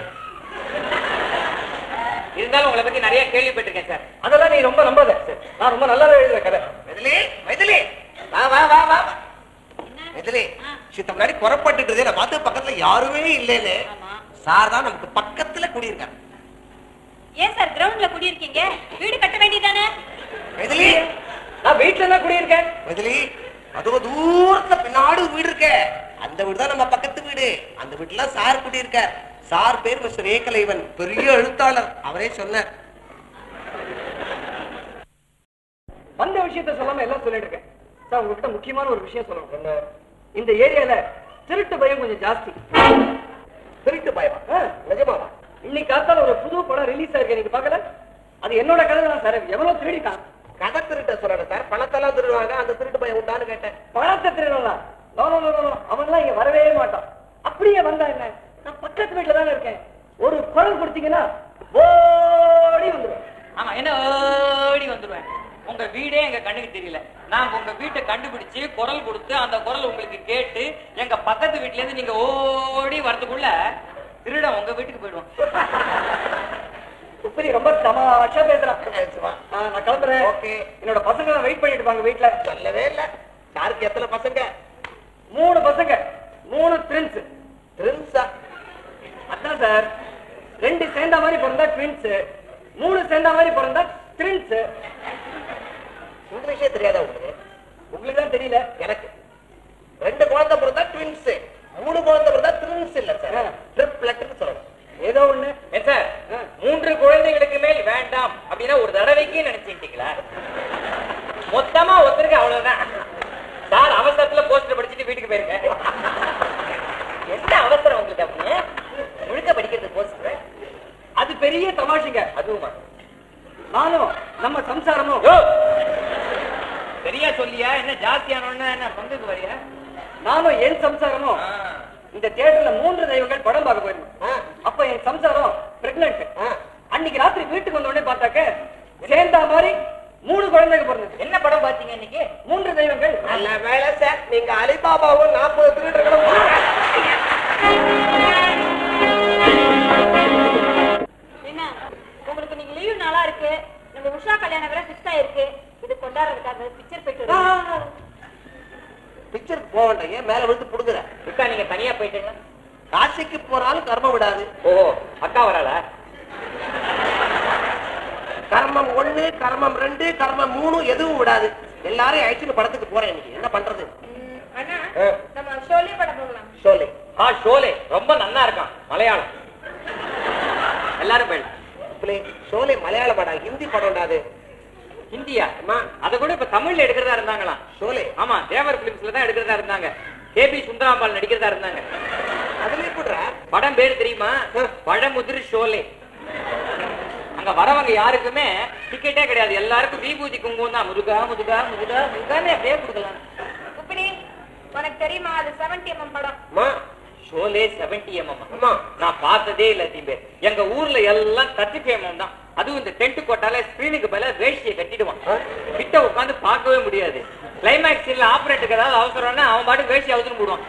இருந்தாலும் உங்களை பத்தி நிறைய கேள்விப்பட்டிருக்கேன் சார்
அதெல்லாம் நீ ரொம்ப நம்பாத நான் ரொம்ப நல்லா எழுதுற கதை மைதிலி மைதிலி வா வா வா வா வா. மைதிலி சித்த முன்னாடி புறப்பட்டுட்டு நான் பார்த்து பக்கத்துல யாருமே இல்லைன்னு
ஆமா
சார் தான் நமக்கு பக்கத்துல குடியிருக்காரு
ஏன் சார் கிரவுண்ட்ல குடியிருக்கீங்க வீடு கட்ட வேண்டியதானே
மைதிலி
நான் வீட்டுல தான் குடியிருக்கேன்
மைதிலி அதுவும் தூரத்துல பின்னாடி ஒரு வீடு இருக்கே அந்த வீடு தான் நம்ம பக்கத்து வீடு அந்த வீட்டுல சார் குடியிருக்கார் சார் பேர் மிஸ்டர் ஏகலைவன் பெரிய எழுத்தாளர் அவரே சொன்னார்
வந்த விஷயத்த சொல்லாம எல்லாம் சொல்லிட்டு இருக்கேன் சார் உங்ககிட்ட முக்கியமான ஒரு விஷயம் சொல்லணும் இந்த ஏரியால திருட்டு பயம் கொஞ்சம் ஜாஸ்தி
திருட்டு பயமா
ஆ,
நிஜமாவா
இன்னைக்கு காத்தால ஒரு புது படம் ரிலீஸ் ஆயிருக்கு நீங்க பார்க்கல அது என்னோட கதை தான் சார் எவ்வளவு திருடிட்டான்
கதை திருட்ட சொல்லல சார் பணத்தெல்லாம் திருடுவாங்க அந்த திருட்டு பயம் உண்டான்னு கேட்டேன்
பணத்தை திருடலாம் நோ நோ நோ நோ அவன்லாம் இங்க வரவே மாட்டான் அப்படியே வந்தா என்ன நான் பக்கத்து வீட்டுல தானே இருக்கேன் ஒரு குரல் கொடுத்தீங்கன்னா ஓடி வந்துடும்
ஆமா என்ன ஓடி வந்துருவேன் உங்க வீடே எங்க கண்ணுக்கு தெரியல நாங்க உங்க வீட்டை கண்டுபிடிச்சு குரல் கொடுத்து அந்த குரல் உங்களுக்கு கேட்டு எங்க பக்கத்து வீட்ல இருந்து நீங்க ஓடி வரதுக்குள்ள திருடன் உங்க வீட்டுக்கு போயிடுவோம்
உப்பரி ரொம்ப தமாஷா பேசுறான்
பேசுவா.
ஆ, நான் கிளம்புறேன்
ஓகே.
என்னோட பசங்க வெயிட் பண்ணிட்டு இருப்பாங்க வீட்டுல
சொல்லவே இல்ல சாருக்கு எத்தனை பசங்க
மூணு பசங்க மூணு ட்வின்ஸ்
ட்ரின்ஸா
அதான் சார் ரெண்டு சேர்ந்த மாதிரி பிறந்தா ட்வின்ஸ் மூணு சேர்ந்த மாதிரி பிறந்தா ட்வின்ஸ்
இங்கிலீஷே தெரியாதா உங்களுக்கு
உங்களுக்கு தான் தெரியல
எனக்கு ரெண்டு குழந்தை பிறந்தா ட்வின்ஸ் மூணு குழந்தை பிறந்தா ட்வின்ஸ் இல்ல சார்
ஆ.
ட்ரிப்லெட்னு சொல்லணும்
ஏதோ ஒண்ணு
ஏன் சார் மூன்று குழந்தைகளுக்கு மேல் வேண்டாம் அப்படின்னா ஒரு தடவைக்கு நினைச்சுட்டீங்களா மொத்தமா ஒருத்தருக்கு அவ்வளவுதான் சார் அவசரத்துல போஸ்டர் படிச்சுட்டு வீட்டுக்கு போயிருக்கேன் என்ன அவசரம் உங்களுக்கு அப்படின்னு முழுக்க படிக்கிறது போஸ்டர்
அது பெரிய தமாஷுங்க
அதுவுமா
நானும் நம்ம சம்சாரமும்
யோ சரியா சொல்லியா என்ன ஜாஸ்தியானோன்னு என்ன பங்குக்கு வரியா
நானும் என் சம்சாரமும் இந்த தியேட்டர்ல மூன்று தெய்வங்கள் படம் பார்க்க போயிருந்தோம்
ஆ.
அப்ப என் சம்சாரம் பிரெக்னன்ட்
ஆ.
அன்னைக்கு ராத்திரி வீட்டுக்கு வந்த உடனே பார்த்தாக்க சேர்ந்தா மாதிரி மூணு குழந்தைங்க பிறந்தது
என்ன படம் பாத்தீங்க இன்னைக்கு
மூன்று தெய்வங்கள்
நல்ல வேலை சார் நீங்க அலிபாபாவும் நாற்பது திருடர்களும்
என்ன உங்களுக்கு நீங்க லீவு நாளா இருக்கு நம்ம உஷா கல்யாணம் வேற ஃபிக்ஸ் ஆயிருக்கு இது கொண்டாடுறதுக்காக பிக்சர் போயிட்டு வருவோம்.
பிக்சருக்கு போக வேண்டாம் ஏன் மேல விழுந்து புடுங்குற
அக்கா நீங்க தனியா போயிட்டீங்களா
காசிக்கு போனாலும் கர்மம் விடாது
ஓ அக்கா வராளா
கர்மம் ஒண்ணு கர்மம் ரெண்டு கர்மம் மூணு எதுவும் விடாது எல்லாரையும் அழைச்சிட்டு படத்துக்கு போறேன் இன்னைக்கு என்ன பண்றது
ம், அண்ணா
ஆ.
நம்ம ஷோலி படம் போகலாம்
சொல்லு
ஆ ஷோலே ரொம்ப நல்லா இருக்கான் மலையாளம் எல்லாரும் போயிடலாம்
இப்படி சோலை மலையாள படம் ஹிந்தி படம்டா அது
ஹிந்தியா
அம்மா.
அத கூட இப்ப தமிழ்ல எடுக்கிறதா இருந்தாங்களாம்
சோலை
ஆமா தேவர் பிலிம்ஸ்ல தான் எடுக்கிறதா இருந்தாங்க கே பி சுந்தராம்பாள் நடிக்கிறதா இருந்தாங்க
அதுல எப்படிற
படம் பேர் தெரியுமா பழமுதிர் ஷோலே அங்க வரவங்க யாருக்குமே டிக்கெட்டே கிடையாது எல்லாருக்கும் விபூதி குங்குமம் தான் முருகா முருகா முருகா முருகான்னு அப்படியே கொடுக்கலாம்
உப்பினி உனக்கு தெரியுமா அது செவன்டி எம்எம் படம்
அம்மா
ஷோலே செவன்டி எம்எம்
அம்மா
நான் பார்த்ததே இல்ல தீபே எங்க ஊர்ல எல்லாம் தட்டி எம்எம் தான் அதுவும் இந்த டென்ட் கோட்டால ஸ்கிரீனுக்கு பதிலா வேஷ்டியை கட்டிடுவான் கிட்ட உட்காந்து பார்க்கவே முடியாது கிளைமேக்ஸ் சீன்ல ஆபரேட்டுக்கு ஏதாவது அவசரம்னா அவன் பாட்டுக்கு வேஷ்டி அவசரம் போடுவான்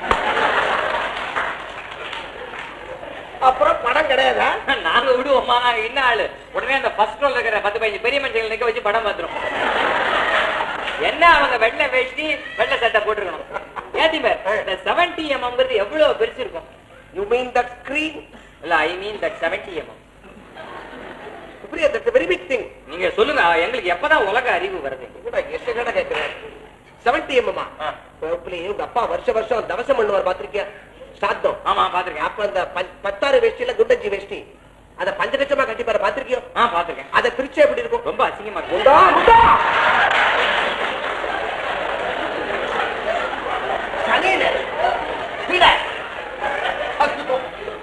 அப்புறம் படம் கிடையாதா
நாங்க விடுவோமா நாங்க என்ன ஆளு உடனே அந்த ஃபர்ஸ்ட் ரோல் இருக்கிற பத்து பதினஞ்சு பெரிய மனுஷங்களை நிக்க வச்சு படம் பார்த்துரும் என்ன அவங்க வெள்ளை வேஷ்டி வெள்ளை சட்டை போட்டுருக்கணும் ஏத்தி பேர் இந்த செவன்டி எம்எம்ங்கிறது எவ்வளவு பெருசு இருக்கும்
யூ மீன் தட் ஸ்கிரீன்
இல்ல I mean that seventy mm
இப்படி தட்ஸ் வெரி பிக் திங்
நீங்க சொல்லுங்க எங்களுக்கு எப்பதான் உலக அறிவு வருது
என்னடா எட்டு கடை கேட்கிறேன் செவன்டி எம்எம்மா
ஆ.
உங்க அப்பா வருஷ வருஷம் தவசம் பண்ணுவார் பாத்திருக்கியா சாத்தம்
ஆமா பாத்திருக்கேன்
அப்ப அந்த ப- பத்தாறு வேஷ்டியில குண்டஞ்சி வேஷ்டி அத பஞ்சகச்சமா கட்டிப்பாரு பாத்திருக்கியோ
ஆ பாத்திருக்கேன்
அத பிரிச்சு எப்படி இருக்கும்
ரொம்ப அசிங்கமா இருக்கு
உண்டா உண்டா சனியனே, கீழே. ஐயோ.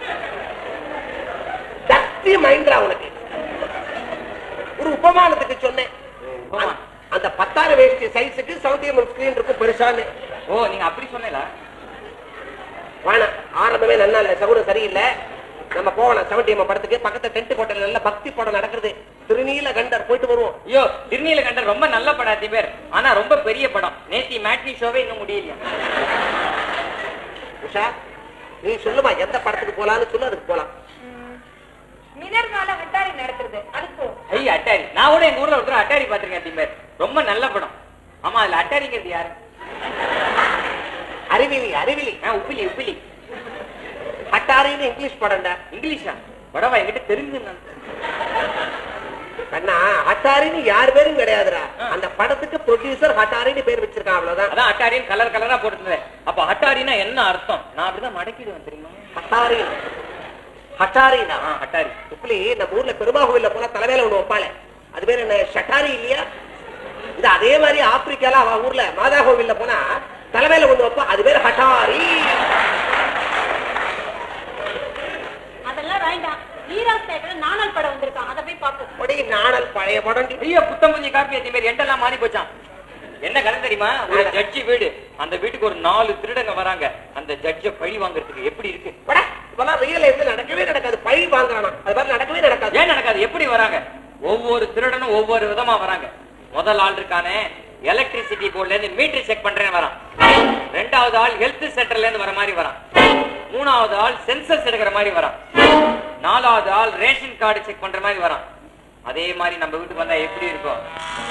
சக்தி மைண்ட்ரா உனக்கு ஒரு உபமானத்துக்கு சொன்னேன்
உபமா.
அந்த பத்தாறு வேஷ்டி சைஸுக்கு சவுத் எம்எல் ஸ்கிரீன் இருக்கும் பெருசான்னு
ஓ நீங்க அப்படி சொன்னீங்களா
வேணாம் ஆரம்பமே நல்லா இல்ல சகுனம் சரியில்லை நம்ம போகலாம் செவன்டி எம் படத்துக்கு பக்கத்துல டென்ட் கோட்டையில நல்ல பக்தி படம் நடக்குது திருநீல கண்டர் போயிட்டு வருவோம்
ஐயோ திருநீல கண்டர் ரொம்ப நல்ல படம் அத்தி பேர் ஆனா ரொம்ப பெரிய படம் நேத்தி மேட்னி ஷோவே இன்னும் முடியலையா
உஷா நீ சொல்லுமா எந்த படத்துக்கு போலான்னு சொல்லு அதுக்கு போலாம்
மினர்வால விட்டாரி நடத்துறது அதுக்கு
ஐய் அட்டாரி நான் கூட எங்க ஊர்ல ஒருத்தர் அட்டாரி பாத்திருக்கேன் அத்தி பேர் ரொம்ப நல்ல படம் ஆமா அதுல அட்டாரிங்கிறது யாரு
அறிவிலி அறிவிலி
ஆ, உப்பிலி உப்பிலி
ஹட்டாரின்னு இங்கிலீஷ் படம்டா
இங்கிலீஷா படவா என்கிட்ட தெரிஞ்சு
கண்ணா ஹட்டாரின்னு யார் பேரும் கிடையாதுடா அந்த படத்துக்கு ப்ரொடியூசர் ஹட்டாரின்னு பேர் வச்சிருக்கான் அவ்வளவுதான்
அதான் அட்டாரின்னு கலர் கலரா போட்டுருந்தேன் அப்ப அட்டாரினா என்ன அர்த்தம் நான் அப்படிதான் மடக்கிடுவேன் தெரியுமா
ஹட்டாரி ஹட்டாரினா
ஆ, அட்டாரி
இப்படி நம்ம ஊர்ல பெருமா கோவில்ல போனா தலைமையில ஒண்ணு வைப்பாளே அது பேர் என்ன ஷட்டாரி இல்லையா இது அதே மாதிரி ஆப்பிரிக்கால அவ ஊர்ல மாதா கோவில்ல போனா தலைமையில ஒண்ணு வைப்பா அது பேர் ஹட்டாரி
அதெல்லாம் வேண்டாம் வீராஸ் தேட்டர்ல நாணல் படம் வந்திருக்கான் அதை போய் பார்ப்போம்
படி நாணல் பழைய படம்
பெரிய புத்தம் புஞ்சி காப்பி அதே மாதிரி எண்டெல்லாம் மாறி போச்சான் என்ன கதை தெரியுமா ஒரு ஜட்ஜி வீடு அந்த வீட்டுக்கு ஒரு நாலு திருடங்க வராங்க அந்த ஜட்ஜ பழி வாங்குறதுக்கு எப்படி இருக்கு
போடா, இப்பெல்லாம் ரியல் லைஃப்ல நடக்கவே நடக்காது பழி வாங்குறானா அது மாதிரி நடக்கவே நடக்காது
ஏன் நடக்காது எப்படி வராங்க ஒவ்வொரு திருடனும் ஒவ்வொரு விதமா வராங்க முதல் ஆள் இருக்கானே எலக்ட்ரிசிட்டி போர்ட்ல இருந்து மீட்டர் செக் பண்றேன்னு வரான் ரெண்டாவது ஆள் ஹெல்த் சென்டர்ல இருந்து வர மாதிரி வரான் மூணாவது ஆள் சென்சஸ் எடுக்கிற மாதிரி வரான் நாலாவது ஆள் ரேஷன் கார்டு செக் பண்ற மாதிரி வரான் அதே மாதிரி நம்ம வீட்டுக்கு வந்தா எப்படி இருக்கும்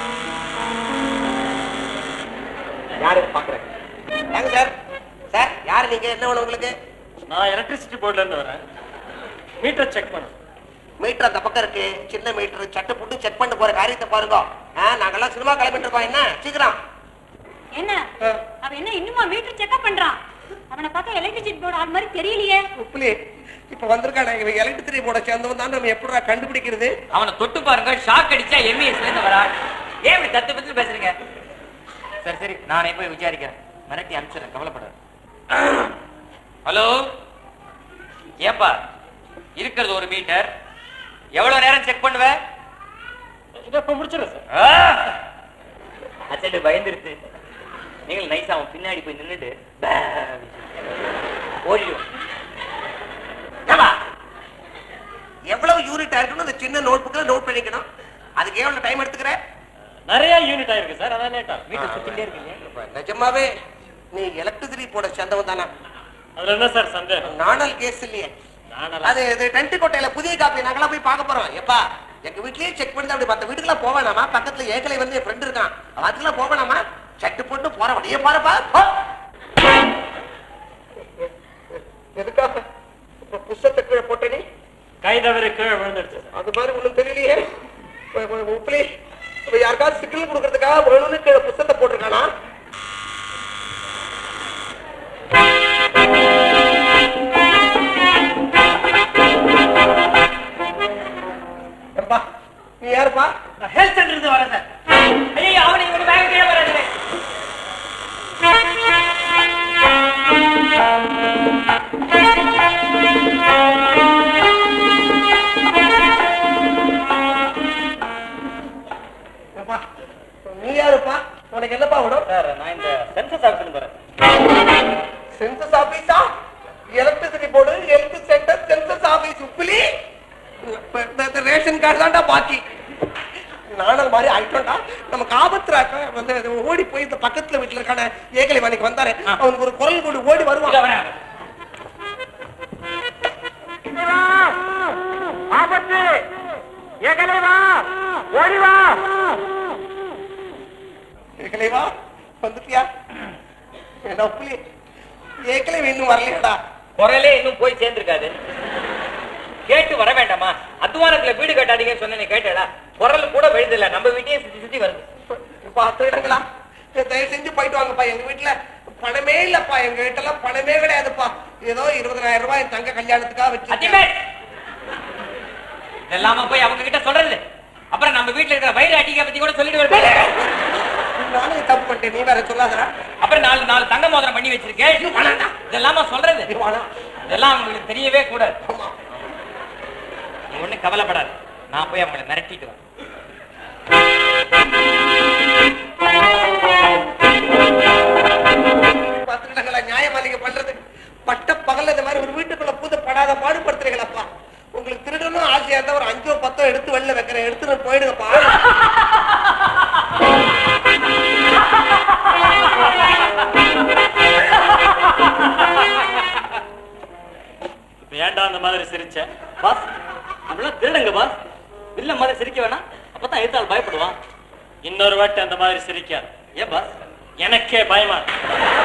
யாரு பாக்குறேன் ஏங்க சார் சார் யாரு நீங்க என்ன வேணும் உங்களுக்கு
நான் எலக்ட்ரிசிட்டி போர்ட்ல இருந்து வரேன் மீட்டர் செக் பண்ண
மீட்டர் அந்த பக்கம் இருக்கு சின்ன மீட்டர் சட்டு புட்டு செக் பண்ணிட்டு போற காரியத்தை பாருங்க ஆ, நாங்கெல்லாம் சினிமா கிளம்பிட்டு இருக்கோம் என்ன சீக்கிரம்
என்ன அவன் என்ன இன்னுமா மீட்டர் செக்அப் பண்றான் அவனை பார்த்தா எலக்ட்ரிசிட்டி போர்டு ஆள் மாதிரி தெரியலையே
உப்புலி இப்ப வந்திருக்கானே இவன் எலக்ட்ரிசிட்டி போர்ட சேர்ந்தவன் தான் நம்ம எப்படிடா கண்டுபிடிக்கிறது
அவனை தொட்டு பாருங்க ஷாக் அடிச்சா எம்இஎஸ்ல இருந்து வரா ஏன் இப்படி தத்து பத்து பேசுறீங்க சரி சரி நானே போய் விசாரிக்கிறேன் மிரட்டி அனுப்பிச்சிடுறேன் கவலைப்படாத ஹலோ ஏப்பா இருக்கிறது ஒரு மீட்டர் எவ்வளவு நேரம் செக் பண்ணுவ
இதை இப்ப முடிச்சிடறேன் சார்
அச்சட்டு பயந்துருச்சு நீங்கள் நைஸா அவன் பின்னாடி போய் நின்னுட்டு பே ஓடிடும்
ஏம்மா, எவ்வளவு யூனிட் இருக்குன்னு அந்த சின்ன நோட் புக்ல நோட் பண்ணிக்கணும் அதுக்கு எவ்வளவு டைம் எடுத்துக்கிற
நிறைய யூனிட் ஆயிருக்கு சார் அதான் லேட்டா
வீட்டை சுத்திட்டே இருக்கீங்க
நிஜமாவே நீ எலக்ட்ரிசிட்டி போர்ட சேர்ந்தவன் தானா
அதுல என்ன சார் சந்தேகம்
நாணல் கேஸ் இல்லையே
நானெல்லாம்
அது இது டென்ட் கோட்டையில புதிய காப்பி நாங்களாம் போய் பார்க்க போறோம் எப்பா எங்க வீட்லயே செக் பண்ணி அப்படி மத்த வீட்டுக்குலாம் போவேனாமா பக்கத்துல ஏக்கலை வந்து என் ஃப்ரெண்ட் இருக்கான் அதுக்கெல்லாம் போவேனாமா சட்டு போட்டு போற வழியே பாருப்பா போ. எதுக்காக இப்ப புஸ்தகத்தை கீழே போட்ட நீ
கை தவறி கீழே விழுந்துடுச்சு சார்
அது மாதிரி ஒண்ணும் தெரியலையே இப்ப- இப்ப உப்புலி இப்ப யாருக்காவது சிக்கல் கொடுக்கறதுக்காக வேணும்னு கீழே புஸ்தகத்தை போட்டிருக்கானா ஏப்பா, நீ யாருப்பா
நான் ஹெல்த் சென்டர் இருந்து வரேன் சார் ஐயோ அவனை இவனு வேக கீழே வராது
ஏப்பா, நீ யாருப்பா உனக்கு என்னப்பா வேணும்
சார் நான் இந்த சென்சஸ் ஆஃபீஸ் வரேன்
சென்சஸ் ஆபீஸா electricity board health centre census office உப்புலி இப்ப இந்த- இந்த ரேஷன் கார்டு தான்டா பாக்கி நானல் மாதிரி ஆயிட்டோம்டா நமக்கு ஆபத்துறாக்க வந்து அது ஓடி போய் இந்த பக்கத்துல வீட்டுல இருக்கான ஏகலை மணிக்கு வந்தாரு அவனுக்கு ஒரு குரல் கொண்டு ஓடி வருவான்
வரேன்
ஆபத்து ஏகலை வா ஓடி வா ஏகலை வா வந்துட்டியா என்ன உப்புலி ஏகலை இன்னும் வரலையாடா
குரலே இன்னும் போய் சேர்ந்திருக்காது கேட்டு வர வேண்டாமா அத்துவானத்துல வீடு கட்டாதீங்கன்னு சொன்னேன் கேட்டடா குரல் கூட விழுதில்ல நம்ம வீட்டையே சுத்தி சுத்தி வருது
பாத்துக்கிடுங்களா தயவு செஞ்சு போயிட்டு வாங்கப்பா எங்க வீட்டுல பணமே இல்லப்பா எங்க வீட்டுல எல்லாம் பணமே கிடையாதுப்பா ஏதோ இருபதாயிரம் ரூபாய் என் தங்க கல்யாணத்துக்காக வச்சு
அத்திமேல் இதெல்லாம போய் அவங்க கிட்ட சொல்றது அப்புறம் நம்ம வீட்டுல இருக்கிற வயிறு அடிக்க பத்தி கூட சொல்லிட்டு வருது
நானும் தப்பு பண்ணிட்டேன் நீ வேற சொல்லாதடா
அப்புறம் நாலு நாலு தங்க மோதிரம் பண்ணி வச்சிருக்கேன் இதெல்லாம சொல்றது
நீ வாடா.
இதெல்லாம் அவங்களுக்கு தெரியவே கூடாது
ஆமா.
நீ ஒண்ணும் கவலைப்படாது நான் போய் அவங்களை மிரட்டிட்டு வரேன்
பாத்துக்கிட்டாங்களா நியாயமா நீங்க பண்றது பட்ட பகல்ல இந்த மாதிரி ஒரு வீட்டுக்குள்ள பூந்து படாத பாடுபடுத்துறீங்களப்பா உங்களுக்கு திருடணும் ஆசையா இருந்தா ஒரு அஞ்சோ பத்தோ எடுத்து வெளில வைக்கிறேன் எடுத்துட்டு போயிடுங்கப்பா
இப்ப ஏன்டா அந்த மாதிரி சிரிச்ச பாஸ் நம்மளாம் திருடுங்க பாஸ் இல்ல மாதிரி சிரிக்க வேணாம் அப்பதான் எதிர்த்தால் பயப்படுவான் இன்னொரு வாட்டி அந்த மாதிரி சிரிக்காது ஏன் பாஸ் எனக்கே பயமா இருக்கு.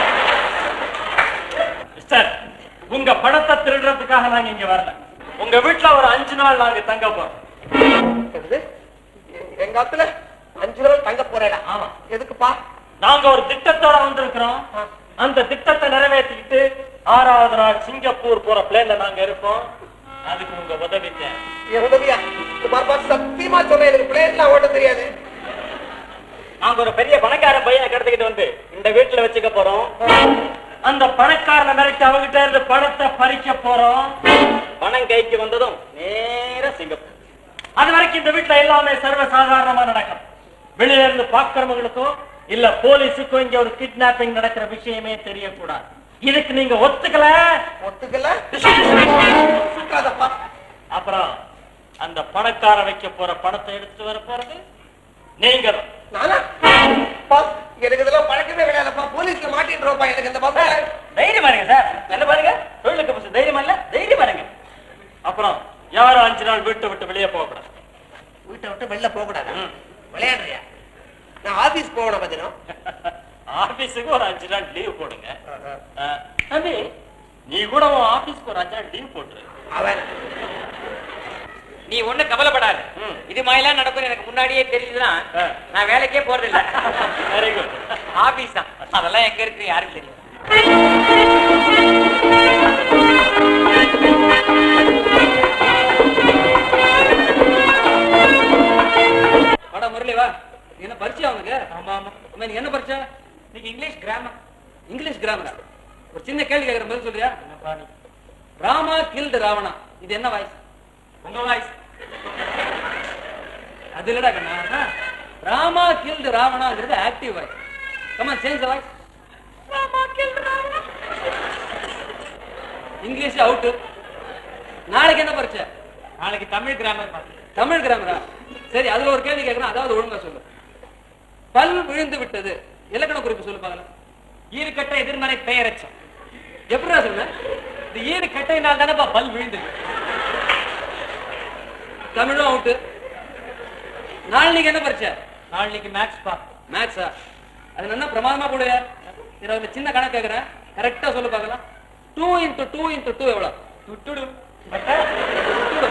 மிஸ்டர் உங்க பணத்தை திருடுறதுக்காக நாங்க இங்க வரல உங்க வீட்டுல ஒரு அஞ்சு நாள் நாங்க தங்க போறோம்
என்னது? எ- எங்க ஆத்துல அஞ்சு நாள் தங்க போறேடா
ஆமா.
எதுக்குப்பா
நாங்க ஒரு திட்டத்தோட வந்திருக்கிறோம் அந்த திட்டத்தை நிறைவேற்றிக்கிட்டு ஆறாவது நாள் சிங்கப்பூர் போற பிளேன்ல நாங்க இருப்போம் அதுக்கு உங்க உதவி தேவை
என் உதவியா இந்த பாப்பா சத்தியமா சொல்றேன் எனக்கு பிளேன்லாம் ஓட்ட தெரியாது
நாங்க ஒரு பெரிய பணக்கார பையனை கடத்திக்கிட்டு வந்து இந்த வீட்டுல வச்சுக்க போறோம் அந்த பணக்காரனை மிரட்டி அவங்கிட்ட இருந்து பணத்தை பறிக்க போறோம் பணம் கைக்கு வந்ததும் நேரா சிங்கப்பூர் அது வரைக்கும் இந்த வீட்டுல எல்லாமே சர்வ சாதாரணமா நடக்கும் வெளியில இருந்து பாக்குறவங்களுக்கோ இல்ல போலீஸுக்கோ இங்க ஒரு கிட்னாப்பிங் நடக்கிற விஷயமே தெரியக்கூடாது இதுக்கு நீங்க ஒத்துக்கல
ஒத்துக்கல சுற்றாதப்பா
அப்புறம் அந்த பணக்கார வைக்க போற பணத்தை எடுத்து வர போறது நீங்க தான்
நானா பா, எனக்கு இதெல்லாம் பழக்கமே கிடையாதுப்பா போலீஸ்ல மாட்டின்றோம்ப்பா எனக்கு இந்த பாப்பா
தைரியமா இருங்க சார் என்ன பாருங்க தொழிலுக்கு பசங்க தைரியமா இல்ல தைரியமா இருங்க அப்புறம் யாரும் அஞ்சு நாள் வீட்டை விட்டு வெளியே போக கூடாது
வீட்டை விட்டு வெளில போக கூடாது விளையாடுறியா நான் ஆபீஸ் போகணும் பதினம்
ஆபீஸுக்கு ஒரு அஞ்சு நாள் லீவ் போடுங்க அஹ், தம்பி நீ கூட உன் ஆபீஸ்க்கு ஒரு அஞ்சு நாள் லீவ் போட்டுரு
அவன்
நீ ஒண்ணு கவலைப்படாத
ம்.
இது மாதிரிலாம் நடக்கும் எனக்கு முன்னாடியே தெரியுதுன்னா
ஆ.
நான் வேலைக்கே போறது இல்ல
வெரி குட்
ஆபீஸ் தான் அதெல்லாம் எங்க இருக்கு யாருக்கு தெரியும்
வாடா முரளி வா என்ன பரிச்சை அவனுக்கு ஆமா ஆமா அம்மா, நீ என்ன பரிச்சை
நீங்க இங்கிலீஷ் கிராமர்
இங்கிலீஷ் கிராமரா ஒரு சின்ன கேள்வி கேட்கற பதில் சொல்றியா ராமா கில்டு ராவணா இது என்ன வாய்ஸ்
உங்க வாய்ஸ்
அது இல்லடா கண்ணா ராமா கில்டு ராவணாங்கிறது active voice comma change voice English out நாளைக்கு என்ன பரிச்சை
நாளைக்கு தமிழ் கிராமர் பார்த்து
தமிழ் கிராமரா சரி அதுல ஒரு கேள்வி கேட்கறேன் அதாவது ஒழுங்கா சொல்லு பல் விழுந்து விட்டது இலக்கண குறிப்பு சொல்லு பாக்கலாம்
ஈறுகட்ட எதிர்மறை பெயரச்சம்
எப்படிடா சொன்ன
இந்த ஈறு கட்டையினால் தானேப்பா பல் விழுந்தது
தமிழும் அவுட்டு நாளைக்கு என்ன பரிச்சை
நாளைக்கு மேக்ஸ் பா
மேக்ஸா அது என்ன பிரமாதமா போடுங்க சரி அதுல சின்ன கணக்கு கேக்குறேன் கரெக்டா சொல்லு பார்க்கலாம் two into two into two எவ்வளவு
துட்டுடு
துட்டுடு.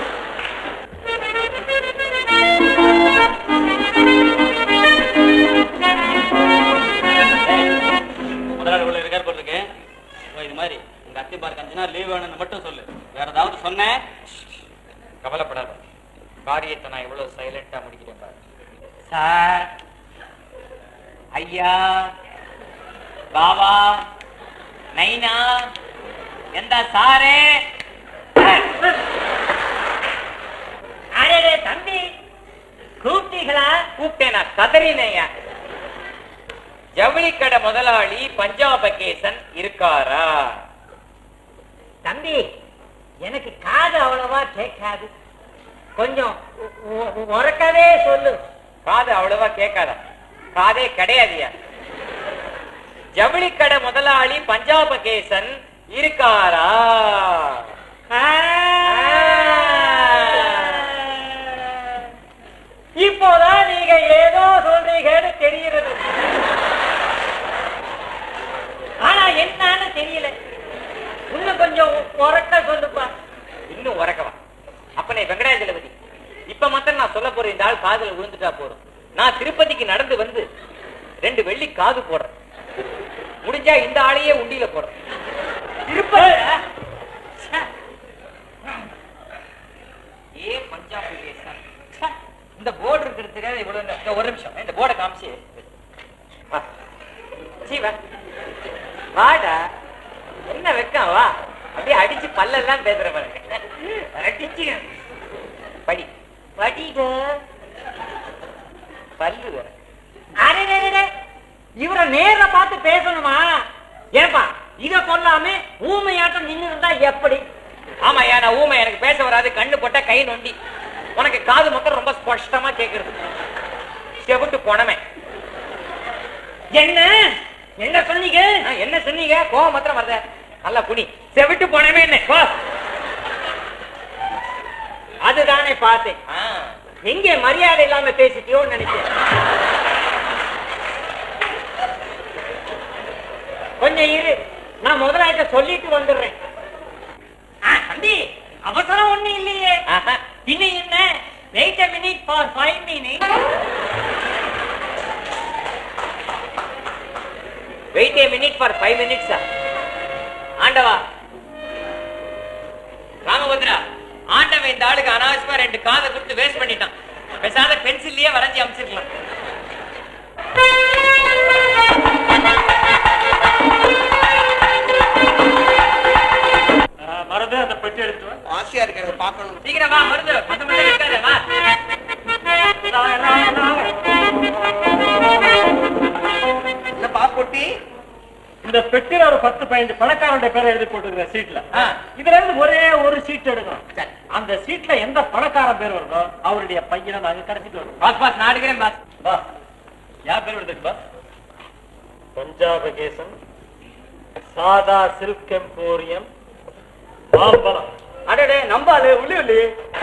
முதலாளி உள்ள இருக்கார் போல இருக்கு ஓ, இது மாதிரி உங்க அத்தி பார்க்க அஞ்சு நாள் லீவ் வேணும்னு மட்டும் சொல்லு வேற ஏதாவது சொன்னேன்
கவலைப்படாத காரியத்தை நான் எவ்வளவு சைலண்டா முடிக்கிறேன் பாரு
சார் ஐயா பாபா நைனா எந்த சாரே அரே தம்பி கூப்பிட்டீங்களா
கூப்பிட்டேன் நான் கதறினேயா ஜவுளி கடை முதலாளி பஞ்சாப கேசன் இருக்காரா
தம்பி எனக்கு காது அவ்வளவா கேட்காது கொஞ்சம் உ- உ- உரக்கவே சொல்லு
காது அவ்வளவா கேட்காதா காதே கிடையாதுயா ஜவுளி கடை முதலாளி பஞ்சாப கேசன் இருக்காரா
இப்போதான் நீங்க ஏதோ சொல்றீங்கன்னு தெரிகிறது ஆனா என்னன்னு தெரியல இன்னும் கொஞ்சம் உரக்க சொல்லுப்பா
இன்னும் உறக்கவா அப்பனே வெங்கடாஜலபதி இப்ப மாத்திரம் நான் சொல்ல போற இந்த ஆள் காதுல விழுந்துட்டா போறோம் நான் திருப்பதிக்கு நடந்து வந்து ரெண்டு வெள்ளி காது போடுறேன் முடிஞ்சா இந்த ஆளையே உண்டியில போடுறேன்
திருப்பதி
ஏ பஞ்சாப் கேசன். ச்சே, இந்த போர்டு இருக்கிறது தெரியாத இவ்வளவு நேரம். இந்த ஒரு நிமிஷம் இந்த போர்டை காமிச்சு வா. சீ, வா. வாடா என்ன வெக்கம் வா அப்படியே அடிச்சு பல்லெல்லாம் பேசுற பாருங்க அடிச்சு படி படிங்க பல்லு வேற
அரே, அரே, அரே. இவரை நேர்ல பார்த்து பேசணுமா ஏப்பா இத சொல்லாம ஊமையாட்டம் நின்னு இருந்தா எப்படி
ஆமாய்யா நான் ஊமை எனக்கு பேச வராது கண்ணு போட்டா கை நொண்டி உனக்கு காது மட்டும் ரொம்ப ஸ்பஷ்டமா கேக்குறது செவிட்டு போனமே
என்ன என்ன சொன்னீங்க
என்ன சொன்னீங்க கோவம் மாத்திரம் வருத நல்லா குனி செவிட்டு போனமே என்ன போ.
அதுதானே பார்த்தேன்
ஆ,
எங்க மரியாதை இல்லாம பேசிட்டியோன்னு நினைச்சேன் கொஞ்சம் இரு நான் முதலாயிட்ட சொல்லிட்டு வந்துடுறேன் ஆ, தம்பி அவசரம் ஒண்ணு இல்லையே
ஆஹா.
பின்ன என்ன wait a minute for five minutes
wait a minute for five minutes ஆண்டவா ராமபத்ரா ஆண்டவன் இந்த ஆளுக்கு அனாவசியமா ரெண்டு காதை கொடுத்து வேஸ்ட் பண்ணிட்டான் பேசாத பென்சில்லயே வரைஞ்சி அமைச்சிருக்கலாம்
ஆ, மறந்து அந்த பெட்டி எடுத்து வா.
ஆசையா இருக்கு எனக்கு பார்க்கணும்
சீக்கிரம் வா மருது மத்த மட்டும் இருக்காத வா
என்னப்பா பொட்டி
இந்த பெட்டியில ஒரு பத்து பதினஞ்சு பணக்காரனுடைய பேரை எழுதி போட்டுருக்கிற சீட்ல
ஆ.
இதுல இருந்து ஒரே ஒரு சீட் எடுக்கணும்
சரி.
அந்த சீட்ல எந்த பணக்காரன் பேர் வருதோ அவருடைய பையனை நாங்க கிடைச்சிட்டு வரோம்
பாஸ் பாஸ் நான் எடுக்கிறேன் பாஸ்
வா யார் பேர் எடுத்துக்கு பா பஞ்சாபகேசன் சாதா சில்க் எம்போரியம் மாம்பழம் அடடே நம்பாலு உள்ளி உள்ளி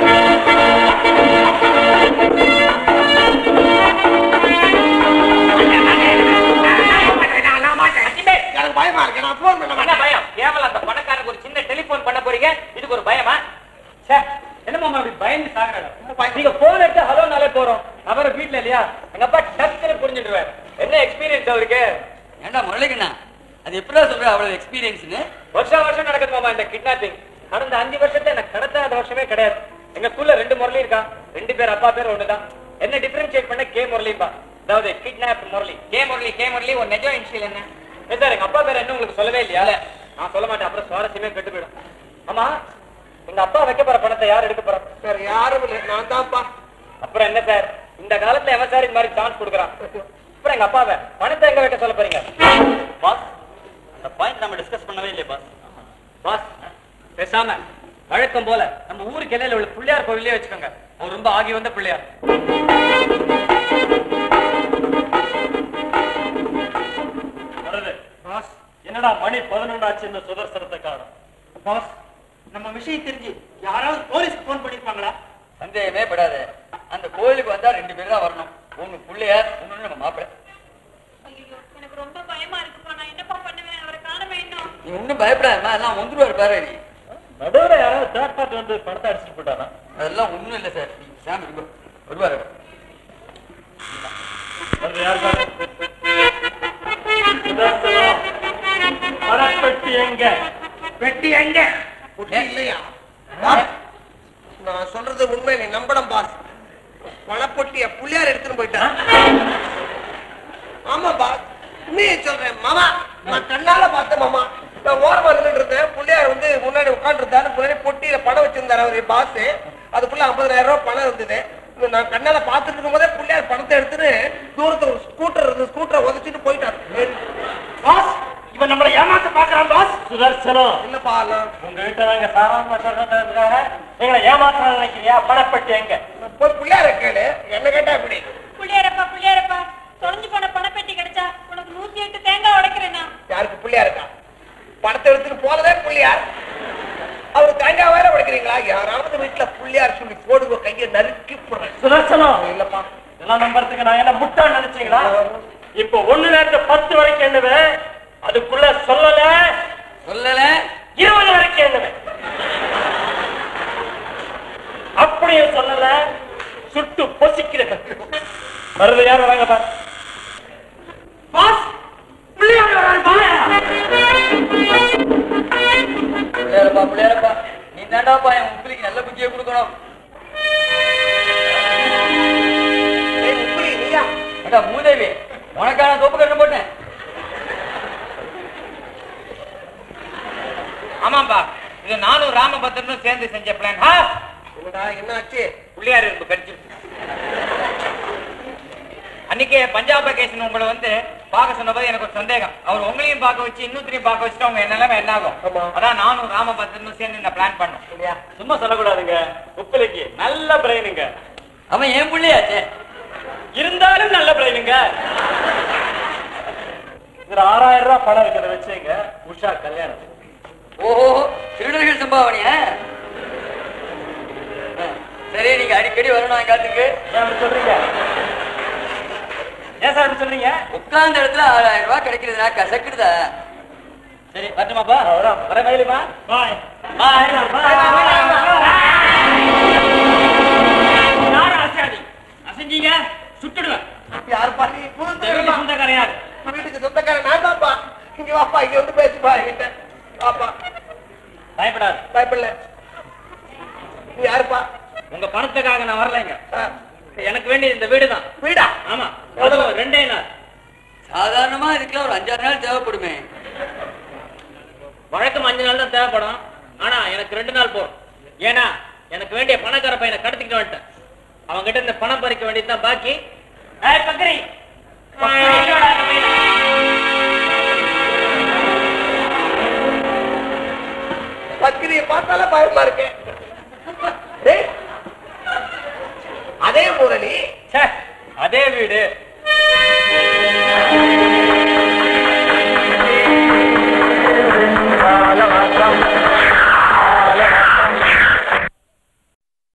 எனக்கு பயமா இருக்கு நான் போன் பண்ண
என்ன
மாட்டேன்
பயம் கேவலம் அந்த பணக்காரனுக்கு ஒரு சின்ன டெலிபோன் பண்ண போறீங்க இதுக்கு ஒரு பயமா ச்சே,
என்ன மாமா அப்படி பயந்து சாகுறாடா
நீங்க போன் எடுத்து ஹலோனாலே போறோம் அவரை வீட்ல இல்லையா எங்க அப்பா டக்குன்னு புரிஞ்சுடுவார் என்ன எக்ஸ்பீரியன்ஸ் அவருக்கு
ஏண்டா முரளிக்கண்ணா அது எப்படா சொல்ற அவ்வளவு எக்ஸ்பீரியன்ஸ்னு
வருஷம் வருஷம் நடக்குது மாமா இந்த கிட்னாப்பிங் கடந்த அஞ்சு வருஷத்தை எனக்கு கடத்தாத வருஷமே கிடையாது எங்க ஸ்கூல்ல ரெண்டு முரளி இருக்கா ரெண்டு பேர் அப்பா பேர் ஒண்ணுதான் என்ன டிஃபரன்ஷியேட் பண்ண கே முரளிப்பா அதாவது kidnap Murali K Murali K Murali ஒரு நெஜம் இன்ஷியல் என்ன ஏ சார் எங்க அப்பா பேர் என்ன உங்களுக்கு சொல்லவே இல்லையா நான் சொல்ல மாட்டேன் அப்புறம் சுவாரஸ்யமே கெட்டு போயிடும் ஆமா எங்க அப்பா வைக்க போற பணத்தை யார் எடுக்க போறா
சார் யாரும் இல்லை நான் தான்ப்பா
அப்புறம் என்ன சார் இந்த காலத்துல எவன் சார் இந்த மாதிரி சான்ஸ் கொடுக்குறான் அப்புறம் எங்க அப்பாவை பணத்தை எங்க வைக்க சொல்ல போறீங்க
பாஸ் அந்த பாயிண்ட் நம்ம டிஸ்கஸ் பண்ணவே இல்லையே பாஸ்
பாஸ் பேசாம வழக்கம் போல நம்ம ஊருக்கு எல்லையில உள்ள பிள்ளையார் கோவிலே வச்சுக்கோங்க அவர் ரொம்ப ஆகி வந்த பிள்ளையார்
வருது பாஸ் என்னடா மணி பதினொன்று ஆச்சு இந்த சுதர்சனத்தை காணும்
பாஸ் நம்ம விஷயம் தெரிஞ்சு யாராவது போலீஸ்க்கு போன் பண்ணிருப்பாங்களா
சந்தேகமே படாத அந்த கோயிலுக்கு வந்தா ரெண்டு பேரும் தான் வரணும் ஒண்ணு பிள்ளையார் இன்னொன்னு நம்ம மாப்பிள்ளை
ஐயோ எனக்கு ரொம்ப பயமா இருக்குப்பா நான் என்னப்பா பண்ணுவேன் அவரை காணவே இன்னும்
நீ ஒண்ணும் பயப்படாதம்மா எல்லாம் வந்துருவாரு பாரு நீ
நடுவில் யாராவது தேர்ட் பார்ட்டி வந்து பணத்தை அடிச்சுட்டு போட்டானா
அதெல்லாம் ஒண்ணும் இல்லை சார் நீ சாமி இருக்கோ வருவாரு
அது யார் பாரு சுதர்சனம் பணப்பெட்டி எங்க
பெட்டி எங்க பொட்டி இல்லையா பாஸ், நான் சொல்றது உண்மை நீ நம்பணும் பாஸ் பணப்பொட்டிய புள்ளியார் எடுத்துன்னு போயிட்டான் ஆமா பாஸ் உண்மையை சொல்றேன் மாமா நான் கண்ணால பார்த்தேன் மாமா நான் ஓரமா நின்னுட்டு இருந்தேன் புள்ளியார் வந்து முன்னாடி உட்காந்துருந்தாரு முன்னாடி பொட்டியில பணம் வச்சிருந்தாரு அவரு பாஸ் அதுக்குள்ள 50000 ரூபாய் பணம் இருந்தது இது நான் கண்ணால பார்த்துட்டு இருக்கும் போதே புள்ளியார் பணத்தை எடுத்துட்டு தூரத்துல ஒரு ஸ்கூட்டர் இருந்து ஸ்கூட்டரை உதச்சிட்டு போயிட்டாரு
பாஸ் இவன் நம்மளை ஏமாத்த பாக்குறான் பாஸ்
சுதர்சனம்
இல்லப்பா நான்
உங்ககிட்ட நாங்க சாதாரண சொல்றதுக்காக எங்களை ஏமாற்ற நினைக்கிறியா பணப்பெட்டி எங்க
போய் பிள்ளையார கேளு என்ன கேட்டா எப்படி
புள்ளியாரப்பா புள்ளியாரப்பா தொலைஞ்சு போன பணப்பெட்டி கிடைச்சா உனக்கு நூத்தி எட்டு தேங்காய் உடைக்கிறேன்னா
யாருக்கு பிள்ளையாருக்கா பணத்தை எடுத்துட்டு போனதே பிள்ளையார் அவர் தேங்காய் வேற உடைக்கிறீங்களா யாராவது வீட்டுல பிள்ளையார் சொல்லி போடுங்க கையை நறுக்கி போடுறேன்
சுதர்சனம்
இல்லப்பா
இதெல்லாம் நம்புறதுக்கு நான் என்ன முட்டாள் நினைச்சீங்களா இப்போ ஒண்ணுல இருந்து பத்து வரைக்கும் எண்ணுவேன் அதுக்குள்ள சொல்லல
சொல்லல
இருபது வரைக்கும் எண்ணுவேன் அப்படியே சொல்லல சுட்டு பொசிக்கிறேன் வருது யார் வராங்க பாரு
பாஸ் பிள்ளையார் வராரு பாஸ்
பிள்ளையாரப்பா பிள்ளையாரப்பா நீ தாண்டாப்பா என் உப்பிலிக்கு நல்ல புத்தியை கொடுக்கணும்
ஏய், உப்பிலி, நீயா
ஏண்டா மூதேவி உனக்கான தோப்பு கட்ட போட்டேன்
ஆமாப்பா இது நானும் ராமபத்ரனும் சேர்ந்து செஞ்ச பிளான்
என்னடா என்னாச்சு
புள்ளியார் இரும்பு கடிச்சிருச்சு அன்னைக்கே பஞ்சாப் கேசன் உங்களை வந்து பார்க்க சொன்னபோது எனக்கு ஒரு சந்தேகம் அவர் உங்களையும் பார்க்க வச்சு இன்னொருத்தரையும் பார்க்க வச்சுட்டு அவங்க நிலைமை என்ன ஆகும்
ஆமா.
அதான் நானும் ராமபத்ரனும் சேர்ந்து இந்த பிளான் பண்ணோம்
இல்லையா
சும்மா சொல்லக்கூடாதுங்க உப்பிலைக்கு நல்ல பிரெயினுங்க
அவன் என் பிள்ளையாச்சே
இருந்தாலும் நல்ல பிரெயினுங்க இதுல ஆறாயிரம் ரூபாய் பணம் இருக்கிறத வச்சுங்க உஷா கல்யாணம்
ஓஹோ திருடர்கள் சம்பாவனையா ஆ, சரி நீங்க அடிக்கடி வரணும் எங்காத்துக்கு
ஏன் அப்படி சொல்றீங்க ஏன் சார் அப்படி சொல்றீங்க
உட்கார்ந்த இடத்துல ஆறாயிரம் ரூபாய் கிடைக்கிறதுனா கசக்குதா
சரி வரட்டுமாப்பா வரோம் வர மயிலுமா பாய் பாய்
யார் அசாதி அசைஞ்சீங்க சுட்டுடுவேன்
யார் பாட்டி
இந்த வீட்டு சொந்தக்காரன் யார்
வீட்டுக்கு சொந்தக்காரன் நான் தான்ப்பா இங்க வாப்பா இங்க வந்து பேசுப்பா என்கிட்ட வாப்பா
பயப்படாது
பயப்படல நீ யாருப்பா
உங்க பணத்துக்காக நான் வரலைங்க
ஆ,
எனக்கு வேண்டிய இந்த வீடு தான்
வீடா
ஆமா அதுவும் ரெண்டே நாள்
சாதாரணமா இதுக்கெல்லாம் ஒரு அஞ்சாறு நாள் தேவைப்படுமே
வழக்கம் அஞ்சு நாள் தான் தேவைப்படும் ஆனா எனக்கு ரெண்டு நாள் போதும் ஏன்னா எனக்கு வேண்டிய பணக்கார பையனை கடத்திக்கிட்டு வந்துட்டேன் அவங்க கிட்ட இந்த பணம் பறிக்க வேண்டியதுதான் பாக்கி ஏய், பக்கரி பக்கரியோட அந்த பையனை.
பக்கிரியை பார்த்தாலே பயமா இருக்கேன் டேய், அதே முரளி
ச்சே, அதே வீடு